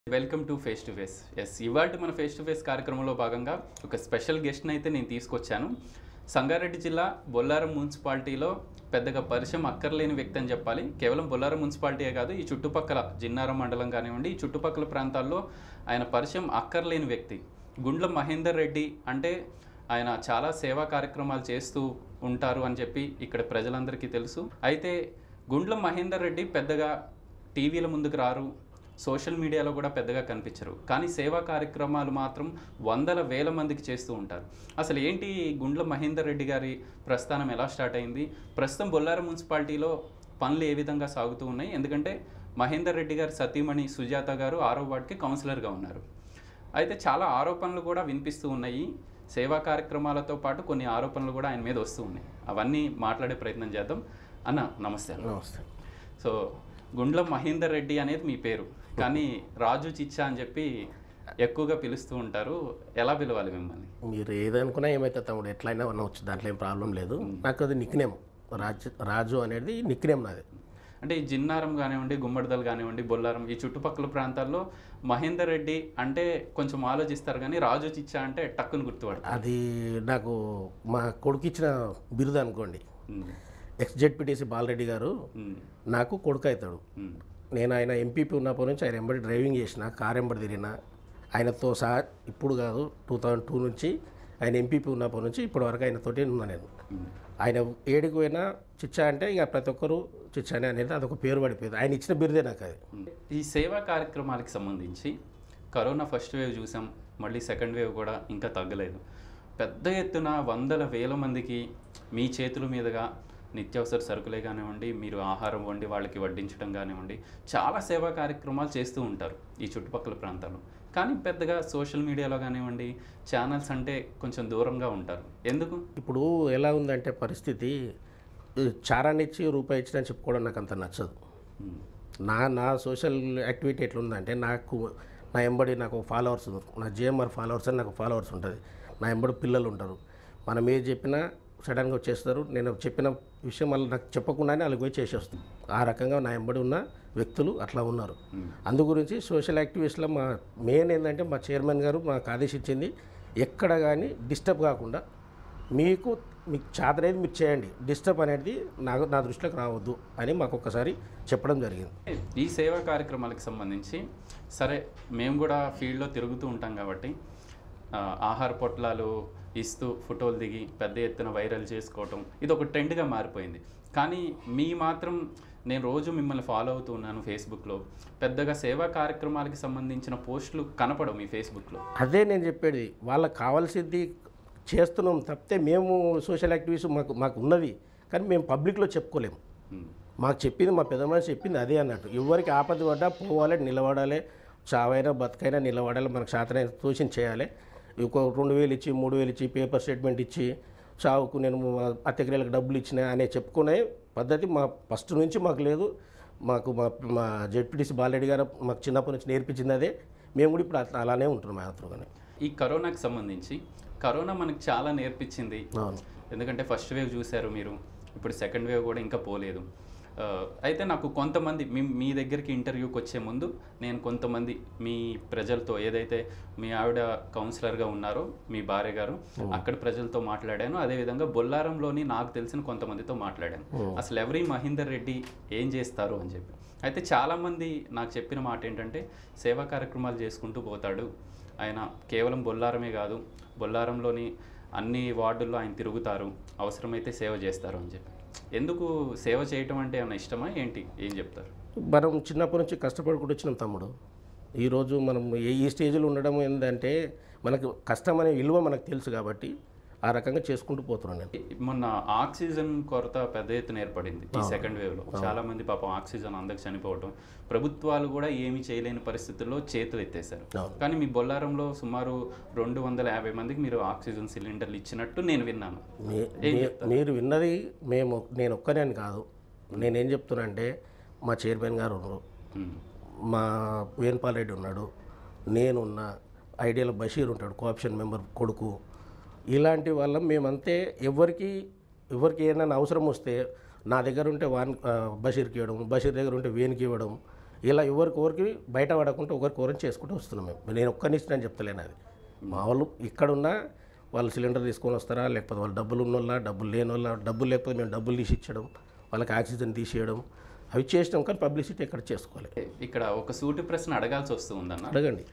Welcome to face to face S ఇవాళ మన face to face కార్యక్రమంలో భాగంగా ఒక స్పెషల్ గెస్ట్ని అయితే నేను తీసుకొచ్చాను సంగారెడ్డి జిల్లా బొల్లారం మున్సిపాలిటీలో పెద్దగా పరిచయం అక్కర్లేని వ్యక్తి అని చెప్పాలి కేవలం బొల్లారం మున్సిపాలిటీయే కాదు ఈ చుట్టుపక్కల జిన్నారం మండలం కానివ్వండి ఈ చుట్టుపక్కల ప్రాంతాల్లో ఆయన పరిచయం అక్కర్లేని వ్యక్తి గుండ్ల మహేందర్ రెడ్డి అంటే ఆయన చాలా సేవా కార్యక్రమాలు చేస్తూ ఉంటారు అని చెప్పి ఇక్కడ ప్రజలందరికీ తెలుసు అయితే గుండ్ల మహేందర్ రెడ్డి పెద్దగా టీవీల ముందుకు రారు సోషల్ మీడియాలో కూడా పెద్దగా కనిపించరు కానీ సేవా కార్యక్రమాలు మాత్రం వందల వేల మందికి చేస్తూ ఉంటారు అసలు ఏంటి ఈ గుండ్ల మహేందర్ రెడ్డి గారి ప్రస్థానం ఎలా స్టార్ట్ అయింది ప్రస్తుతం బొల్లారం మున్సిపాలిటీలో పనులు ఏ విధంగా సాగుతూ ఉన్నాయి ఎందుకంటే మహేందర్ రెడ్డి గారి సతీమణి సుజాత గారు ఆరో వార్డుకి కౌన్సిలర్గా ఉన్నారు అయితే చాలా ఆరోపణలు కూడా వినిపిస్తూ ఉన్నాయి సేవా కార్యక్రమాలతో పాటు కొన్ని ఆరోపణలు కూడా ఆయన మీద వస్తూ ఉన్నాయి అవన్నీ మాట్లాడే ప్రయత్నం చేద్దాం అన్న నమస్తే అన్న నమస్తే సో గుండ్ల మహేందర్ రెడ్డి అనేది మీ పేరు కానీ రాజు చిచ్చా అని చెప్పి ఎక్కువగా పిలుస్తూ ఉంటారు ఎలా పిలవాలి మిమ్మల్ని మీరు ఏదనుకున్నా ఏమైతే తమ్ముడు ఎట్లయినా అనవచ్చు దాంట్లో ఏం ప్రాబ్లం లేదు నాకు అది నిక్నేమ్ రాజు రాజు అనేది నిక్నేమ్ నాది అంటే ఈ జిన్నారం కానివ్వండి గుమ్మడిదల్ కానివ్వండి బొల్లారం ఈ చుట్టుపక్కల ప్రాంతాల్లో మహేందర్ రెడ్డి అంటే కొంచెం ఆలోచిస్తారు కానీ రాజు చిచ్చా అంటే టక్కుని గుర్తుపడతారు అది నాకు మా కొడుకు ఇచ్చిన బిరుదు అనుకోండి ఉమ్, ఎక్స్ జెడ్పీటీసీ బాలరెడ్డి గారు ఉమ్, నాకు కొడుకు అవుతాడు ఉమ్, నేను ఆయన ఎంపీపీ ఉన్నప్పటి నుంచి ఆయన ఎంబడి డ్రైవింగ్ చేసిన కార్ ఎంబడి తిరిగిన ఆయనతో సహా ఇప్పుడు కాదు టూ థౌజండ్ టూ నుంచి ఆయన ఎంపీపీ ఉన్నప్పటి నుంచి ఇప్పటి వరకు ఆయనతోటి ఉన్నా నేను ఉమ్. ఆయన ఏడికి పోయినా చిచ్చా అంటే ఇక ప్రతి ఒక్కరు చిచ్చానే అనేది అదొక పేరు పడిపోయింది ఆయన ఇచ్చిన బిరుదే నాకు అది ఈ సేవా కార్యక్రమాలకు సంబంధించి కరోనా ఫస్ట్ వేవ్ చూసాం మళ్ళీ సెకండ్ వేవ్ కూడా ఇంకా తగ్గలేదు పెద్ద ఎత్తున వందల వేల మందికి మీ చేతుల మీదుగా నిత్యావసర సరుకులే కానివ్వండి మీరు ఆహారం వండి వాళ్ళకి వడ్డించడం కానివ్వండి చాలా సేవా కార్యక్రమాలు చేస్తూ ఉంటారు ఈ చుట్టుపక్కల ప్రాంతాల్లో కానీ పెద్దగా సోషల్ మీడియాలో కానివ్వండి ఛానల్స్ అంటే కొంచెం దూరంగా ఉంటారు ఎందుకు ఇప్పుడు ఎలా ఉందంటే పరిస్థితి ఈ చారాన్ని ఇచ్చి రూపాయి ఇచ్చిన చెప్పుకోవడం నాకు అంత నచ్చదు ఉమ్, నా నా సోషల్ యాక్టివిటీ ఎట్లుందంటే నాకు నా ఎంబడి నాకు ఫాలోవర్స్ నా జేఎంఆర్ ఫాలోవర్స్ అని నాకు ఫాలోవర్స్ ఉంటుంది నా ఎంబడి పిల్లలు ఉంటారు మనం ఏది చెప్పినా సడన్గా వచ్చేస్తారు నేను చెప్పిన విషయం వాళ్ళు నాకు చెప్పకుండానే వాళ్ళకి పోయి చేసేస్తుంది ఆ రకంగా నా ఎంబడి ఉన్న వ్యక్తులు అట్లా ఉన్నారు అందు గురించి సోషల్ యాక్టివిస్ట్లో మా మెయిన్ ఏంటంటే మా చైర్మన్ గారు మాకు ఆదేశించింది ఎక్కడ కానీ డిస్టర్బ్ కాకుండా మీకు మీకు చేతనేది మీరు చేయండి డిస్టర్బ్ అనేది నాకు నా దృష్టిలోకి రావద్దు అని మాకు ఒక్కసారి చెప్పడం జరిగింది ఈ సేవా కార్యక్రమాలకు సంబంధించి సరే మేము కూడా ఫీల్డ్లో తిరుగుతూ ఉంటాం కాబట్టి ఆ, ఆహార పొట్లాలు ఇస్తూ ఫోటోలు దిగి పెద్ద ఎత్తున వైరల్ చేసుకోవటం ఇది ఒక ట్రెండ్గా మారిపోయింది కానీ మీ మాత్రం నేను రోజు మిమ్మల్ని ఫాలో అవుతూ ఉన్నాను ఫేస్బుక్లో పెద్దగా సేవా కార్యక్రమాలకి సంబంధించిన పోస్టులు కనపడవు మీ ఫేస్బుక్లో అదే నేను చెప్పేది వాళ్ళకి కావాల్సింది చేస్తున్నాం తప్పితే మేము సోషల్ యాక్టివిటీస్ మాకు మాకు ఉన్నది కానీ మేము పబ్లిక్లో చెప్పుకోలేము ఉమ్, మాకు చెప్పింది మా పెద్ద మనిషి చెప్పింది అదే అన్నట్టు ఎవరికి ఆపద పడ్డా పోవాలి నిలబడాలి చావైనా బతుకైనా నిలబడాలి మనకు శాతనైన తోచిన చేయాలి ఒక రెండు వేలు ఇచ్చి మూడు వేలు ఇచ్చి పేపర్ స్టేట్మెంట్ ఇచ్చి చావుకు నేను అత్యక్రియలకు డబ్బులు ఇచ్చిన అనే చెప్పుకునే పద్ధతి మా ఫస్ట్ నుంచి మాకు లేదు మాకు మా మా జెడ్పీటీసీ బాలరెడ్డి గారు మాకు చిన్నప్పటి నుంచి నేర్పించింది అదే మేము కూడా ఇప్పుడు అట్లా అలానే ఉంటున్నాం మాత్రమే ఈ కరోనాకి సంబంధించి కరోనా మనకు చాలా నేర్పించింది అవును ఎందుకంటే ఫస్ట్ వేవ్ చూశారు మీరు ఇప్పుడు సెకండ్ వేవ్ కూడా ఇంకా పోలేదు ఆ, అయితే నాకు కొంతమంది మీ మీ దగ్గరికి ఇంటర్వ్యూకి వచ్చే ముందు నేను కొంతమంది మీ ప్రజలతో ఏదైతే మీ ఆవిడ కౌన్సిలర్గా ఉన్నారో మీ భార్య గారు అక్కడ ప్రజలతో మాట్లాడాను అదేవిధంగా బొల్లారంలోని నాకు తెలిసిన కొంతమందితో మాట్లాడాను అసలు ఎవరి మహేందర్ రెడ్డి ఏం చేస్తారు అని చెప్పి అయితే చాలామంది నాకు చెప్పిన మాట ఏంటంటే సేవా కార్యక్రమాలు చేసుకుంటూ పోతాడు ఆయన కేవలం బొల్లారమే కాదు బొల్లారంలోని అన్ని వార్డుల్లో ఆయన తిరుగుతారు అవసరమైతే సేవ చేస్తారు అని చెప్పి ఎందుకు సేవ చేయటం అంటే ఏమైనా ఇష్టమా ఏంటి ఏం చెప్తారు మనం చిన్నప్పటి నుంచి కష్టపడుకుంటూ వచ్చినాం తమ్ముడు ఈరోజు మనం ఏ- ఈ స్టేజ్లో ఉండడం ఏంటంటే మనకు కష్టం అనే విలువ మనకు తెలుసు కాబట్టి ఆ రకంగా చేసుకుంటూ పోతున్నాను నేను మొన్న ఆక్సిజన్ కొరత పెద్ద ఎత్తున ఏర్పడింది ఈ సెకండ్ వేవ్ లో చాలా మంది పాపం ఆక్సిజన్ అందక చనిపోవటం ప్రభుత్వాలు కూడా ఏమీ చేయలేని పరిస్థితుల్లో చేతులు ఎత్తేసారు అవును. కానీ మీ బొల్లారంలో సుమారు రెండు వందల యాభై మందికి మీరు ఆక్సిజన్ సిలిండర్లు ఇచ్చినట్టు నేను విన్నాను మీ- ఏం మీ- చెప్తారు? మీరు విన్నది మేము నేను ఒక్కనే అని కాదు నేనేం చెప్తున్నా అంటే మా చైర్మన్ గారు ఉన్నారు ఉమ్, మా వేణుపాల్ రెడ్డి ఉన్నాడు నేనున్నా ఐడియల్ బషీర్ ఉంటాడు కోఆప్షన్ మెంబర్ కొడుకు ఇలాంటి వాళ్ళ మేమంతే ఎవరికి ఎవరికి ఏదైనా అవసరం వస్తే నా దగ్గర ఉంటే వాన్ ఆ, బషీర్కి ఇవ్వడం బషీర్ దగ్గర ఉంటే వేనికి ఇవ్వడం ఇలా ఎవరికొరికి బయట పడకుండా ఒకరికొకరు చేసుకుంటూ వస్తున్నాం మేము నేను ఒక్కనిస్తానని చెప్తలేను అది మా వాళ్ళు ఇక్కడున్నా వాళ్ళు సిలిండర్ తీసుకొని వస్తారా లేకపోతే వాళ్ళు డబ్బులు ఉన్న వాళ్ళ డబ్బులు లేని వాళ్ళ డబ్బులు లేకపోతే మేము డబ్బులు తీసి ఇచ్చడం వాళ్ళకి ఆక్సిజన్ తీసేయడం అవి చేసినాం కానీ పబ్లిసిటీ ఎక్కడ చేసుకోవాలి ఇక్కడ ఒక సూటి ప్రశ్న అడగాల్సి వస్తూ ఉందన్న అడగండి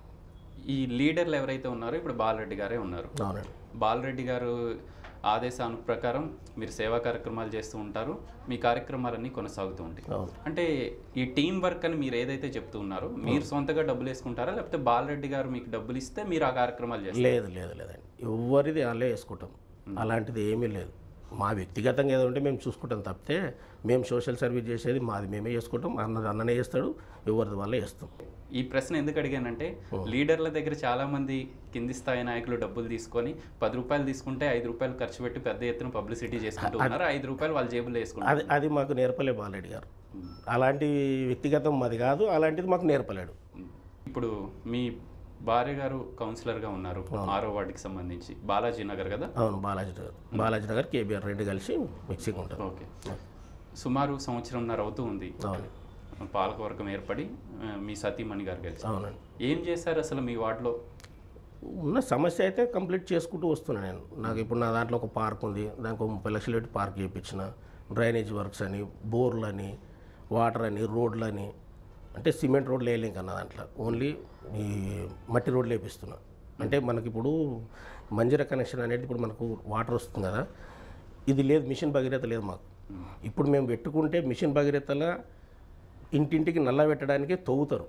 ఈ లీడర్లు ఎవరైతే ఉన్నారో ఇప్పుడు బాలరెడ్డి గారే ఉన్నారు అవునండి బాలరెడ్డి గారు ఆదేశాను ప్రకారం మీరు సేవా కార్యక్రమాలు చేస్తూ ఉంటారు మీ కార్యక్రమాలన్నీ కొనసాగుతూ ఉంటాయి అవును అంటే ఈ టీం వర్క్ అని మీరు ఏదైతే చెప్తూ ఉన్నారో మీరు సొంతగా డబ్బులు వేసుకుంటారా లేకపోతే బాలరెడ్డి గారు మీకు డబ్బులు ఇస్తే మీరు ఆ కార్యక్రమాలు చేస్తారు లేదు లేదు లేదండి ఎవరిది వాళ్ళే వేసుకుంటాం అలాంటిది ఏమీ లేదు మా వ్యక్తిగతంగా ఏదో ఉంటే మేము చూసుకుంటాం తప్పితే మేము సోషల్ సర్వీస్ చేసేది మాది మేమే చేసుకుంటాం అన్నది అన్ననే చేస్తాడు ఎవరిది వాళ్ళే చేస్తాం ఈ ప్రశ్న ఎందుకు అడిగానంటే లీడర్ల దగ్గర చాలా మంది కింది స్థాయి నాయకులు డబ్బులు తీసుకొని పది రూపాయలు తీసుకుంటే ఐదు రూపాయలు ఖర్చు పెట్టి పెద్ద ఎత్తున పబ్లిసిటీ చేసుకుంటూ ఉన్నారు ఐదు రూపాయలు వాళ్ళ జేబులో వేసుకుంటారు అది అది మాకు నేర్పలే బాలరెడ్డి గారు అలాంటి వ్యక్తిగతం మాది కాదు అలాంటిది మాకు నేర్పలేడు ఇప్పుడు మీ భార్య గారు కౌన్సిలర్గా ఉన్నారు ఆరో వార్డుకి సంబంధించి బాలాజీ నగర్ కదా అవును బాలాజీ నగర్ బాలాజీ నగర్ కేబీఆర్ రెండు కలిసి మిక్సింగ్ ఉంటారు ఓకే సుమారు సంవత్సరంన్నర అవుతూ ఉంది అవును పాలకవర్గం ఏర్పడి ఆ, మీ సతీమణి గారు కలిసి అవునండి ఏం చేశారు అసలు మీ వార్డులో ఉన్న సమస్య అయితే కంప్లీట్ చేసుకుంటూ వస్తున్నాను నేను నాకు ఇప్పుడు నా దాంట్లో ఒక పార్క్ ఉంది దానికి ఒక ముప్పై లక్షలు పెట్టి పార్క్ చేయించిన డ్రైనేజ్ వర్క్స్ అని బోర్లు అని వాటర్ అని రోడ్లు అని అంటే సిమెంట్ రోడ్లు వేయలేం కన్నా దాంట్లో ఓన్లీ ఈ మట్టి రోడ్లు వేపిస్తున్నా అంటే మనకి ఇప్పుడు మంజీర కనెక్షన్ అనేది ఇప్పుడు మనకు వాటర్ వస్తుంది కదా ఇది లేదు మిషన్ భగీరథ లేదు మాకు ఇప్పుడు మేము పెట్టుకుంటే మిషన్ భగీరథల ఇంటింటికి నల్ల పెట్టడానికి తవ్వుతారు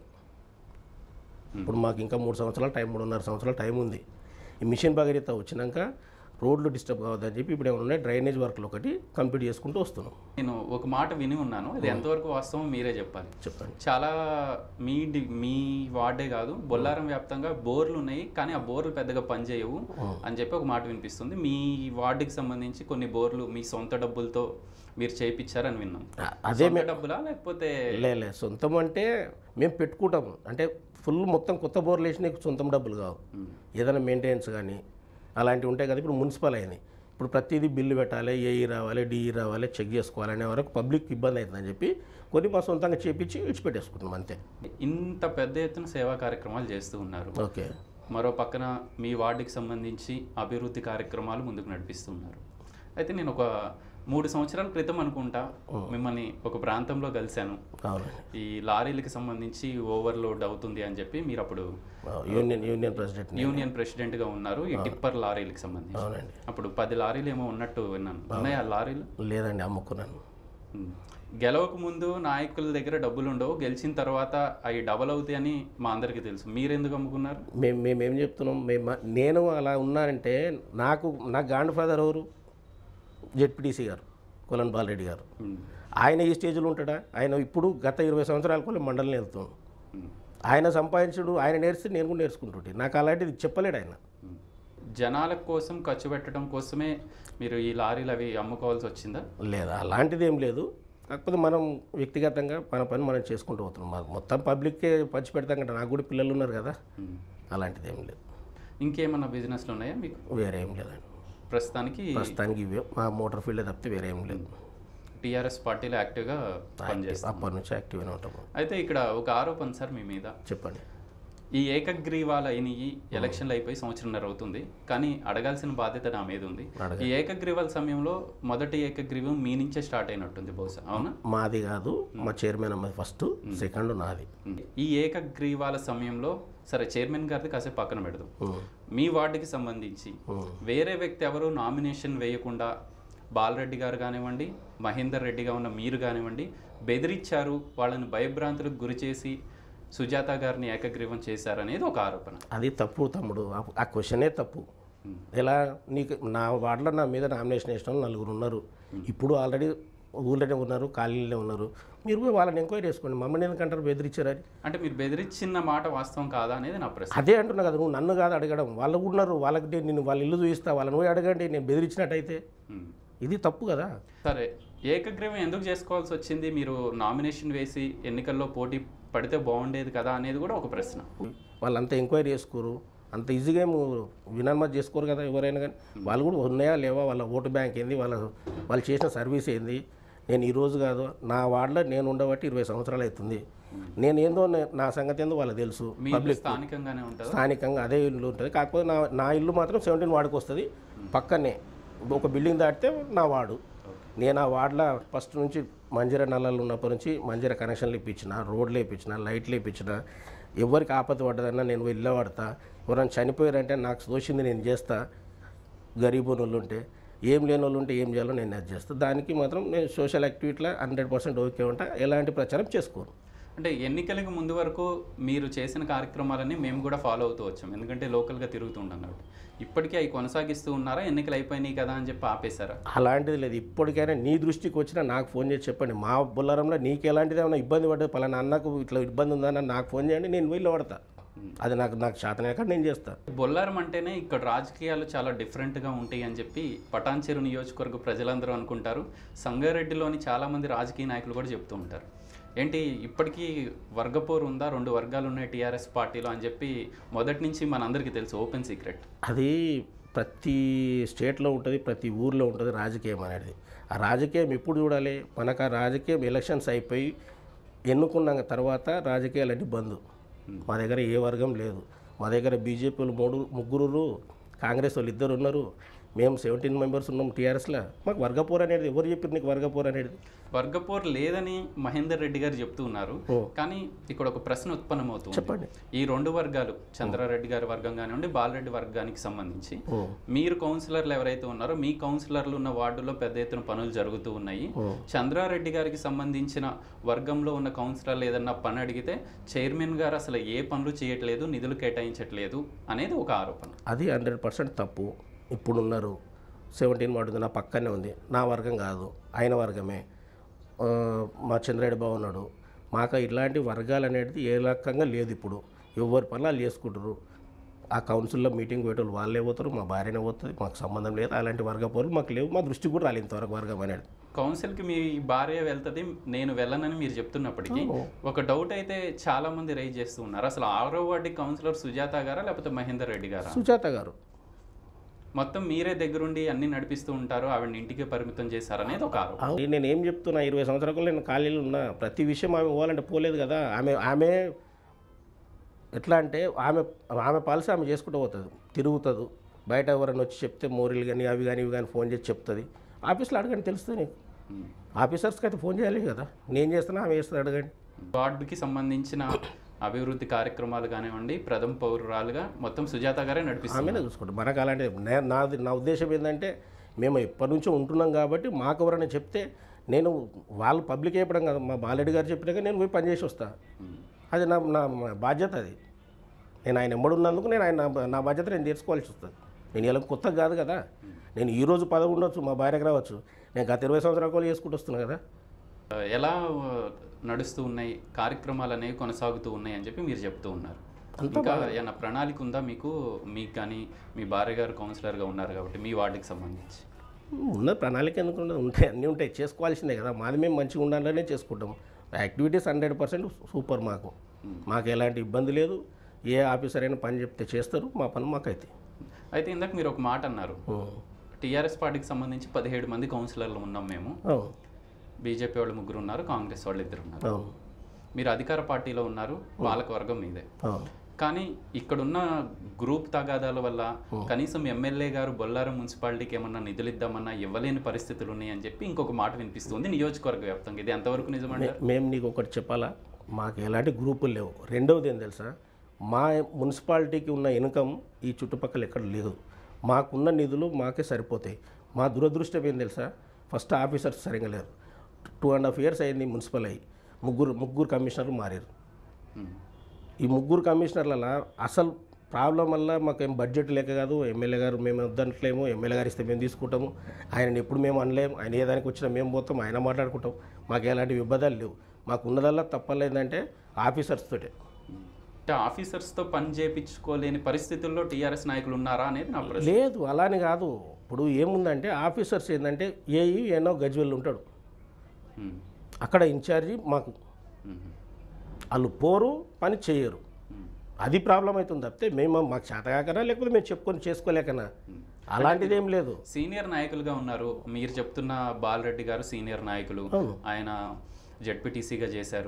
ఇప్పుడు మాకు ఇంకా మూడు సంవత్సరాల టైం మూడున్నర సంవత్సరాల టైం ఉంది ఈ మిషన్ భగీరథ వచ్చినాక రోడ్లు డిస్టర్బ్ కావద్దని చెప్పి ఇప్పుడు ఏమన్నా డ్రైనేజ్ వర్క్లు ఒకటి కంప్లీట్ చేసుకుంటూ వస్తున్నాం నేను ఒక మాట విని ఉన్నాను అది ఎంతవరకు వాస్తవం మీరే చెప్పాలి చెప్పండి చాలా మీ డి- మీ వార్డే కాదు బొల్లారం వ్యాప్తంగా బోర్లు ఉన్నాయి కానీ ఆ బోర్లు పెద్దగా పనిచేయవు అని చెప్పి ఒక మాట వినిపిస్తుంది మీ వార్డుకి సంబంధించి కొన్ని బోర్లు మీ సొంత డబ్బులతో మీరు చేయించారని విన్నాం అ- అదే సొంత డబ్బులా లేకపోతే లే లే సొంతం అంటే మేము పెట్టుకుంటాము అంటే ఫుల్ మొత్తం కొత్త బోర్లు వేసి నీకు సొంతం డబ్బులు కావు ఏదైనా మెయింటెనెన్స్ కానీ అలాంటివి ఉంటాయి కదా ఇప్పుడు మున్సిపల్ అయింది ఇప్పుడు ప్రతిదీ బిల్లు పెట్టాలి ఏఈ రావాలి డిఈ రావాలి చెక్ చేసుకోవాలనే వరకు పబ్లిక్ ఇబ్బంది అవుతుందని చెప్పి కొన్ని మా సొంతంగా చేపించి విడిచిపెట్టేసుకుంటున్నాం అంతే ఇంత పెద్ద ఎత్తున సేవా కార్యక్రమాలు చేస్తూ ఉన్నారు ఓకే మరో పక్కన మీ వార్డుకి సంబంధించి అభివృద్ధి కార్యక్రమాలు ముందుకు నడిపిస్తున్నారు అయితే నేను ఒక మూడు సంవత్సరాల క్రితం అనుకుంటా మిమ్మల్ని ఒక ప్రాంతంలో కలిశాను అవునండి ఈ లారీలకు సంబంధించి ఓవర్లోడ్ అవుతుంది అని చెప్పి మీరు అప్పుడు యూనియన్ యూనియన్ ప్రెసిడెంట్ యూనియన్ ప్రెసిడెంట్గా ఉన్నారు ఈ టిప్పర్ లారీలకు సంబంధించి అవునండి అప్పుడు పది లారీలు ఏమో ఉన్నట్టు విన్నాను ఉన్నాయి ఆ లారీలు లేదండి అమ్ముకున్నాను ఉమ్. గెలవక ముందు నాయకుల దగ్గర డబ్బులు ఉండవు గెలిచిన తర్వాత అవి డబల్ అవుతాయి అని మా అందరికీ తెలుసు మీరు ఎందుకు అమ్ముకున్నారు మేము మేము ఏం చెప్తున్నాం మేము నేను అలా ఉన్నానంటే నాకు నా గ్రాండ్ ఫాదర్ ఎవరు జెడ్పీటీసీ గారు కొలన్ బాలరెడ్డి గారు ఉమ్. ఆయన ఈ స్టేజ్లో ఉంటాడా ఆయన ఇప్పుడు గత ఇరవై సంవత్సరాల కూడా మండలం వెళ్తున్నాను ఉమ్. ఆయన సంపాదించుడు ఆయన నేర్స్తే నేను కూడా నేర్చుకుంటుంటే నాకు అలాంటిది చెప్పలేడు ఆయన ఉమ్. జనాల కోసం ఖర్చు పెట్టడం కోసమే మీరు ఈ లారీలు అవి అమ్ముకోవాల్సి వచ్చిందా లేదు అలాంటిది ఏం లేదు కాకపోతే మనం వ్యక్తిగతంగా మన పని మనం చేసుకుంటూ పోతున్నాం మాకు మొత్తం పబ్లిక్కే పంచి పెడతాం కదా నాకు కూడా పిల్లలు ఉన్నారు కదా ఉమ్. అలాంటిది ఏం లేదు ఇంకేమన్నా బిజినెస్లు ఉన్నాయా మీకు వేరే ఏం లేదండి ప్రస్తుతానికి ప్రస్తుతానికి ఇవే మా మోటార్ ఫీల్డ్ తప్పితే వేరే ఏం లేదు టీఆర్ఎస్ పార్టీలో యాక్టివ్గా పనిచేస్తారు అప్పటి నుంచి యాక్టివ్గానే ఉంటాము అయితే ఇక్కడ ఒక ఆరోపణ సార్ మీ మీద చెప్పండి ఈ ఏకగ్రీవాలు అయినవి ఎలక్షన్లు అయిపోయి సంవత్సరంన్నర అవుతుంది కానీ అడగాల్సిన బాధ్యత నా మీద ఉంది ఈ ఏకగ్రీవాల సమయంలో మొదటి ఏకగ్రీవం మీ నుంచే స్టార్ట్ అయినట్టుంది బహుశా అవునా మాది కాదు మా చైర్మన్ అమ్మది ఫస్ట్ సెకండ్ నాది ఈ ఏకగ్రీవాల సమయంలో సరే చైర్మన్ గారిది కాసేపు పక్కన పెడదాం ఉమ్. మీ వార్డుకి సంబంధించి వేరే వ్యక్తి ఎవరు నామినేషన్ వేయకుండా బాలరెడ్డి గారు కానివ్వండి మహేందర్ రెడ్డిగా ఉన్న మీరు కానివ్వండి బెదిరించారు వాళ్ళని భయభ్రాంతులకు గురి చేసి సుజాత గారిని ఏకగ్రీవం చేశారనేది ఒక ఆరోపణ అది తప్పు తమ్ముడు ఆ- ఆ క్వశ్చనే తప్పు ఎలా నీకు నా వార్డులో నా మీద నామినేషన్ వేసిన వాళ్ళు నలుగురు ఉన్నారు ఇప్పుడు ఆల్రెడీ ఊళ్ళోనే ఉన్నారు ఖాళీలోనే ఉన్నారు మీరు పోయి వాళ్ళని ఎంక్వైరీ చేసుకోండి మమ్మల్ని ఎందుకంటారు బెదిరించారని అంటే మీరు బెదిరించిన మాట వాస్తవం కాదా అనేది నా ప్రశ్న అదే అంటున్నా కదా నువ్వు నన్ను కాదు అడగడం వాళ్ళు కూడా ఉన్నారు వాళ్ళకి నేను- నేను వాళ్ళ ఇల్లు చూపిస్తా వాళ్ళని పోయి అడగండి నేను బెదిరించినట్టయితే ఉమ్. ఇది తప్పు కదా సరే ఏకగ్రీవం ఎందుకు చేసుకోవాల్సి వచ్చింది మీరు నామినేషన్ వేసి ఎన్నికల్లో పోటీ పడితే బాగుండేది కదా అనేది కూడా ఒక ప్రశ్న వాళ్ళంతా ఎంక్వైరీ చేసుకోరు అంత ఈజీగా ఏమో వినర్మత్ చేసుకోరు కదా ఎవరైనా కానీ వాళ్ళు కూడా ఉన్నాయా లేవా వాళ్ళ ఓటు బ్యాంక్ ఏంది వాళ్ళ వాళ్ళు చేసిన సర్వీస్ ఏంది నేను ఈ రోజు కాదు నా వార్డులో నేను ఉండబట్టి ఇరవై సంవత్సరాలు అవుతుంది నేను ఏందో నే- నా సంగతి ఏందో వాళ్ళకి తెలుసు మీ ఇల్లు స్థానికంగానే ఉంటుందా స్థానికంగా అదే ఇల్లు ఉంటుంది కాకపోతే నా నా ఇల్లు మాత్రం సెవెంటీన్ వార్డుకి వస్తుంది పక్కనే ఒక బిల్డింగ్ దాటితే నా వార్డు నేను ఆ వార్డులో ఫస్ట్ నుంచి మంజీర నల్లలు ఉన్నప్పటి నుంచి మంజీర కనెక్షన్లు ఇప్పించిన రోడ్లు ఇప్పించిన లైట్లు ఇప్పించిన ఎవరికి ఆపద పడ్డదన్నా నేను వెళ్ళి పడతా ఎవరైనా చనిపోయారంటే నాకు తోచింది నేను చేస్తా గరీబ్ వాళ్ళు ఉంటే ఏం లేని వాళ్ళు ఉంటే ఏం చేయాలో నేను అది చేస్తాను దానికి మాత్రం నేను సోషల్ యాక్టివిటీలో హండ్రెడ్ పర్సెంట్ ఓకే ఉంటా ఎలాంటి ప్రచారం చేసుకోను అంటే ఎన్నికలకు ముందు వరకు మీరు చేసిన కార్యక్రమాలన్నీ మేము కూడా ఫాలో అవుతూ వచ్చాం ఎందుకంటే లోకల్గా తిరుగుతుంటాం కాబట్టి ఇప్పటికీ అవి కొనసాగిస్తూ ఉన్నారా ఎన్నికలు అయిపోయినాయి కదా అని చెప్పి ఆపేశారా అలాంటిది లేదు ఇప్పటికైనా నీ దృష్టికి వచ్చినా నాకు ఫోన్ చేసి చెప్పండి మా బుల్లారంలో నీకు ఎలాంటిది ఏమైనా ఇబ్బంది పడ్డది పలానా అన్నకు ఇట్లా ఇబ్బంది ఉందని నాకు ఫోన్ చేయండి నేను వెళ్ళి పడతా అది నాకు నాకు శాతం నేను చేస్తాను బొల్లారం అంటేనే ఇక్కడ రాజకీయాలు చాలా డిఫరెంట్గా ఉంటాయి అని చెప్పి పటాన్చెరు నియోజకవర్గ ప్రజలందరూ అనుకుంటారు సంగారెడ్డిలోని చాలామంది రాజకీయ నాయకులు కూడా చెప్తూ ఉంటారు ఏంటి ఇప్పటికీ వర్గపోరు ఉందా రెండు వర్గాలు ఉన్నాయి టీఆర్ఎస్ పార్టీలో అని చెప్పి మొదటి నుంచి మనందరికీ తెలుసు ఓపెన్ సీక్రెట్ అది ప్రతి స్టేట్లో ఉంటుంది ప్రతి ఊర్లో ఉంటుంది రాజకీయం అనేది ఆ రాజకీయం ఎప్పుడు చూడాలి మనకు ఆ రాజకీయం ఎలక్షన్స్ అయిపోయి ఎన్నుకున్న తర్వాత రాజకీయాలన్నీ బంద్ మా దగ్గర ఏ వర్గం లేదు మా దగ్గర బీజేపీ వాళ్ళు మూడు ముగ్గురు కాంగ్రెస్ వాళ్ళు ఇద్దరు ఉన్నారు మేము సెవెంటీన్ మెంబర్స్ ఉన్నాం టీఆర్ఎస్లో మాకు వర్గపూర్ అనేది ఎవరు చెప్పారు నీకు వర్గపూర్ అనేది వర్గపోర్ లేదని మహేందర్ రెడ్డి గారు చెప్తూ ఉన్నారు ఓ. కానీ ఇక్కడ ఒక ప్రశ్న ఉత్పన్నమవుతుంది చెప్పండి ఈ రెండు వర్గాలు చంద్రారెడ్డి గారి వర్గం కానివ్వండి బాలరెడ్డి వర్గానికి సంబంధించి ఓ మీరు కౌన్సిలర్లు ఎవరైతే ఉన్నారో మీ కౌన్సిలర్లు ఉన్న వార్డులో పెద్ద ఎత్తున పనులు జరుగుతూ ఉన్నాయి ఓ. చంద్రారెడ్డి గారికి సంబంధించిన వర్గంలో ఉన్న కౌన్సిలర్లు ఏదన్నా పని అడిగితే చైర్మన్ గారు అసలు ఏ పనులు చేయట్లేదు నిధులు కేటాయించట్లేదు అనేది ఒక ఆరోపణ అది హండ్రెడ్ పర్సెంట్ తప్పు ఇప్పుడు ఉన్నారు సెవెంటీన్ వాడు నా పక్కనే ఉంది నా వర్గం కాదు ఆయన వర్గమే ఆ, మా చంద్రారెడ్డి బాబు ఉన్నాడు మాకు ఇలాంటి వర్గాలు అనేది ఏ రకంగా లేదు ఇప్పుడు ఎవరి పనులు వాళ్ళు చేసుకుంటారు ఆ కౌన్సిల్లో మీటింగ్ పోయేటోళ్ళు వాళ్ళే పోతారు మా భార్యనే పోతుంది మాకు సంబంధం లేదు అలాంటి వర్గ పనులు మాకు లేవు మా దృష్టికి కూడా రాలేదు ఇంతవరకు వర్గం అనేది కౌన్సిల్కి మీ భార్య వెళ్తుంది నేను వెళ్ళనని మీరు చెప్తున్నప్పటికీ ఒక డౌట్ అయితే చాలా మంది రైజ్ చేస్తూ ఉన్నారు అసలు ఆరో వార్డు కౌన్సిలర్ సుజాత గారా లేకపోతే మహేందర్ రెడ్డి గారా సుజాత గారు మొత్తం మీరే దగ్గరుండి అన్ని నడిపిస్తూ ఉంటారు ఆవిడని ఇంటికి పరిమితం చేశారనేది ఒక ఆరోపణ అవును, నేను ఏం చెప్తున్నా ఇరవై సంవత్సరాలు నేను ఖాళీలు ఉన్నా ప్రతి విషయం ఆమె పోవాలంటే పోలేదు కదా ఆమె ఆమె ఎట్లా అంటే ఆమె ఆమె పాలసీ ఆమె చేసుకుంటూ పోతుంది తిరుగుతుంది బయట ఎవరైనా వచ్చి చెప్తే మోరీలు కానీ అవి కానీ ఇవి కానీ ఫోన్ చేసి చెప్తుంది ఆఫీస్లో అడగండి తెలుస్తుంది నీకు ఉమ్. ఆఫీసర్స్కి అయితే ఫోన్ చేయాలి కదా నేను చేస్తున్నా ఆమె చేస్తుంది అడగండి వార్డుకి సంబంధించిన అభివృద్ధి కార్యక్రమాలు కానివ్వండి ప్రథమ పౌరురాలుగా మొత్తం సుజాత గారే నడిపిస్తారు ఆమెనే చూసుకుంటాం మనకు అలాంటి నే- నాది నా ఉద్దేశం ఏంటంటే మేము ఎప్పటి నుంచో ఉంటున్నాం కాబట్టి మాకు ఎవరైనా చెప్తే నేను వాళ్ళు పబ్లిక్ చెప్పడం కదా మా బాలరెడ్డి గారు చెప్పినాక నేను పోయి పనిచేసి వస్తా అది నా నా నా బాధ్యత అది నేను ఆయన ఎమ్మడున్నందుకు నేను ఆయన నా- నా బాధ్యత నేను తీర్చుకోవాల్సి వస్తుంది నేను ఇలా కొత్త కాదు కదా నేను ఈ రోజు పదవి ఉండొచ్చు మా భార్యకు రావచ్చు నేను గత ఇరవై సంవత్సరాల కూడా చేసుకుంటూ వస్తున్నా కదా ఎలా ఆ, నడుస్తూ ఉన్నాయి కార్యక్రమాలు అనేవి కొనసాగుతూ ఉన్నాయి అని చెప్పి మీరు చెప్తూ ఉన్నారు ఇంకా ఏమైనా ప్రణాళిక ఉందా మీకు మీకు కానీ మీ భార్య గారు కౌన్సిలర్గా ఉన్నారు కాబట్టి మీ వార్డుకి సంబంధించి ఉన్న ప్రణాళిక ఎందుకు ఉండదు ఉంటాయి అన్నీ ఉంటాయి చేసుకోవాల్సిందే కదా మాది మేము మంచిగా ఉండాలనే చేసుకుంటాం యాక్టివిటీస్ హండ్రెడ్ పర్సెంట్ సూపర్ మాకు మాకు ఎలాంటి ఇబ్బంది లేదు ఏ ఆఫీసర్ అయినా పని చెప్తే చేస్తారు మా పని మాకైతే అయితే ఇందాక మీరు ఒక మాట అన్నారు టీఆర్ఎస్ పార్టీకి సంబంధించి పదిహేడు మంది కౌన్సిలర్లు ఉన్నాం మేము అవును బీజేపీ వాళ్ళు ముగ్గురు ఉన్నారు కాంగ్రెస్ వాళ్ళు ఇద్దరు ఉన్నారు అవును మీరు అధికార పార్టీలో ఉన్నారు పాలక వర్గం మీదే అవును కానీ ఇక్కడున్న గ్రూప్ తగాదాల వల్ల కనీసం ఎమ్మెల్యే గారు బొల్లారం మున్సిపాలిటీకి ఏమన్నా నిధులు ఇద్దామన్నా ఇవ్వలేని పరిస్థితులు ఉన్నాయని చెప్పి ఇంకొక మాట వినిపిస్తుంది నియోజకవర్గ వ్యాప్తంగా ఇది ఎంతవరకు నిజమండి మే- మేము నీకు ఒకటి చెప్పాలా మాకు ఎలాంటి గ్రూపులు లేవు రెండవది ఏం తెలుసా మా మున్సిపాలిటీకి ఉన్న ఇన్కమ్ ఈ చుట్టుపక్కల ఎక్కడ లేదు మాకున్న నిధులు మాకే సరిపోతాయి మా దురదృష్టం ఏం తెలుసా ఫస్ట్ ఆఫీసర్స్ సరిగా లేరు టూ అండ్ హాఫ్ ఇయర్స్ అయింది మున్సిపల్ అయ్యి ముగ్గురు ముగ్గురు కమిషనర్లు మారారు ఉమ్. ఈ ముగ్గురు కమిషనర్ల అసలు ప్రాబ్లం వల్ల మాకేం బడ్జెట్ లేక కాదు ఎమ్మెల్యే గారు మేము వద్దట్లేము ఎమ్మెల్యే గారు ఇస్తే మేము తీసుకుంటాము ఆయనని ఎప్పుడు మేము అనలేము ఆయన ఏ దానికి వచ్చినా మేము పోతాం ఆయన మాట్లాడుకుంటాం మాకు ఎలాంటి విభేదాలు లేవు మాకు ఉన్నదల్లా తప్పలేదంటే ఆఫీసర్స్ తోటే అంటే ఆఫీసర్స్తో పని చేయించుకోలేని పరిస్థితుల్లో టీఆర్ఎస్ నాయకులు ఉన్నారా అనేది నా ప్రశ్న లేదు అలాని కాదు ఇప్పుడు ఏముందంటే ఆఫీసర్స్ ఏంటంటే ఏఈ ఎన్నో గజ్వెల్ ఉంటాడు ఉమ్. అక్కడ ఇన్ఛార్జి మాకు ఉమ్. వాళ్ళు పోరు పని చేయరు ఉమ్. అది ప్రాబ్లం అవుతుంది తప్పితే మేము మాకు చేతగాకనా లేకపోతే మేము చెప్పుకొని చేసుకోలేకనా అలాంటిది ఏం లేదు సీనియర్ నాయకులుగా ఉన్నారు మీరు చెప్తున్న బాలరెడ్డి గారు సీనియర్ నాయకులు అవును. ఆయన జడ్పీటీసీగా చేశారు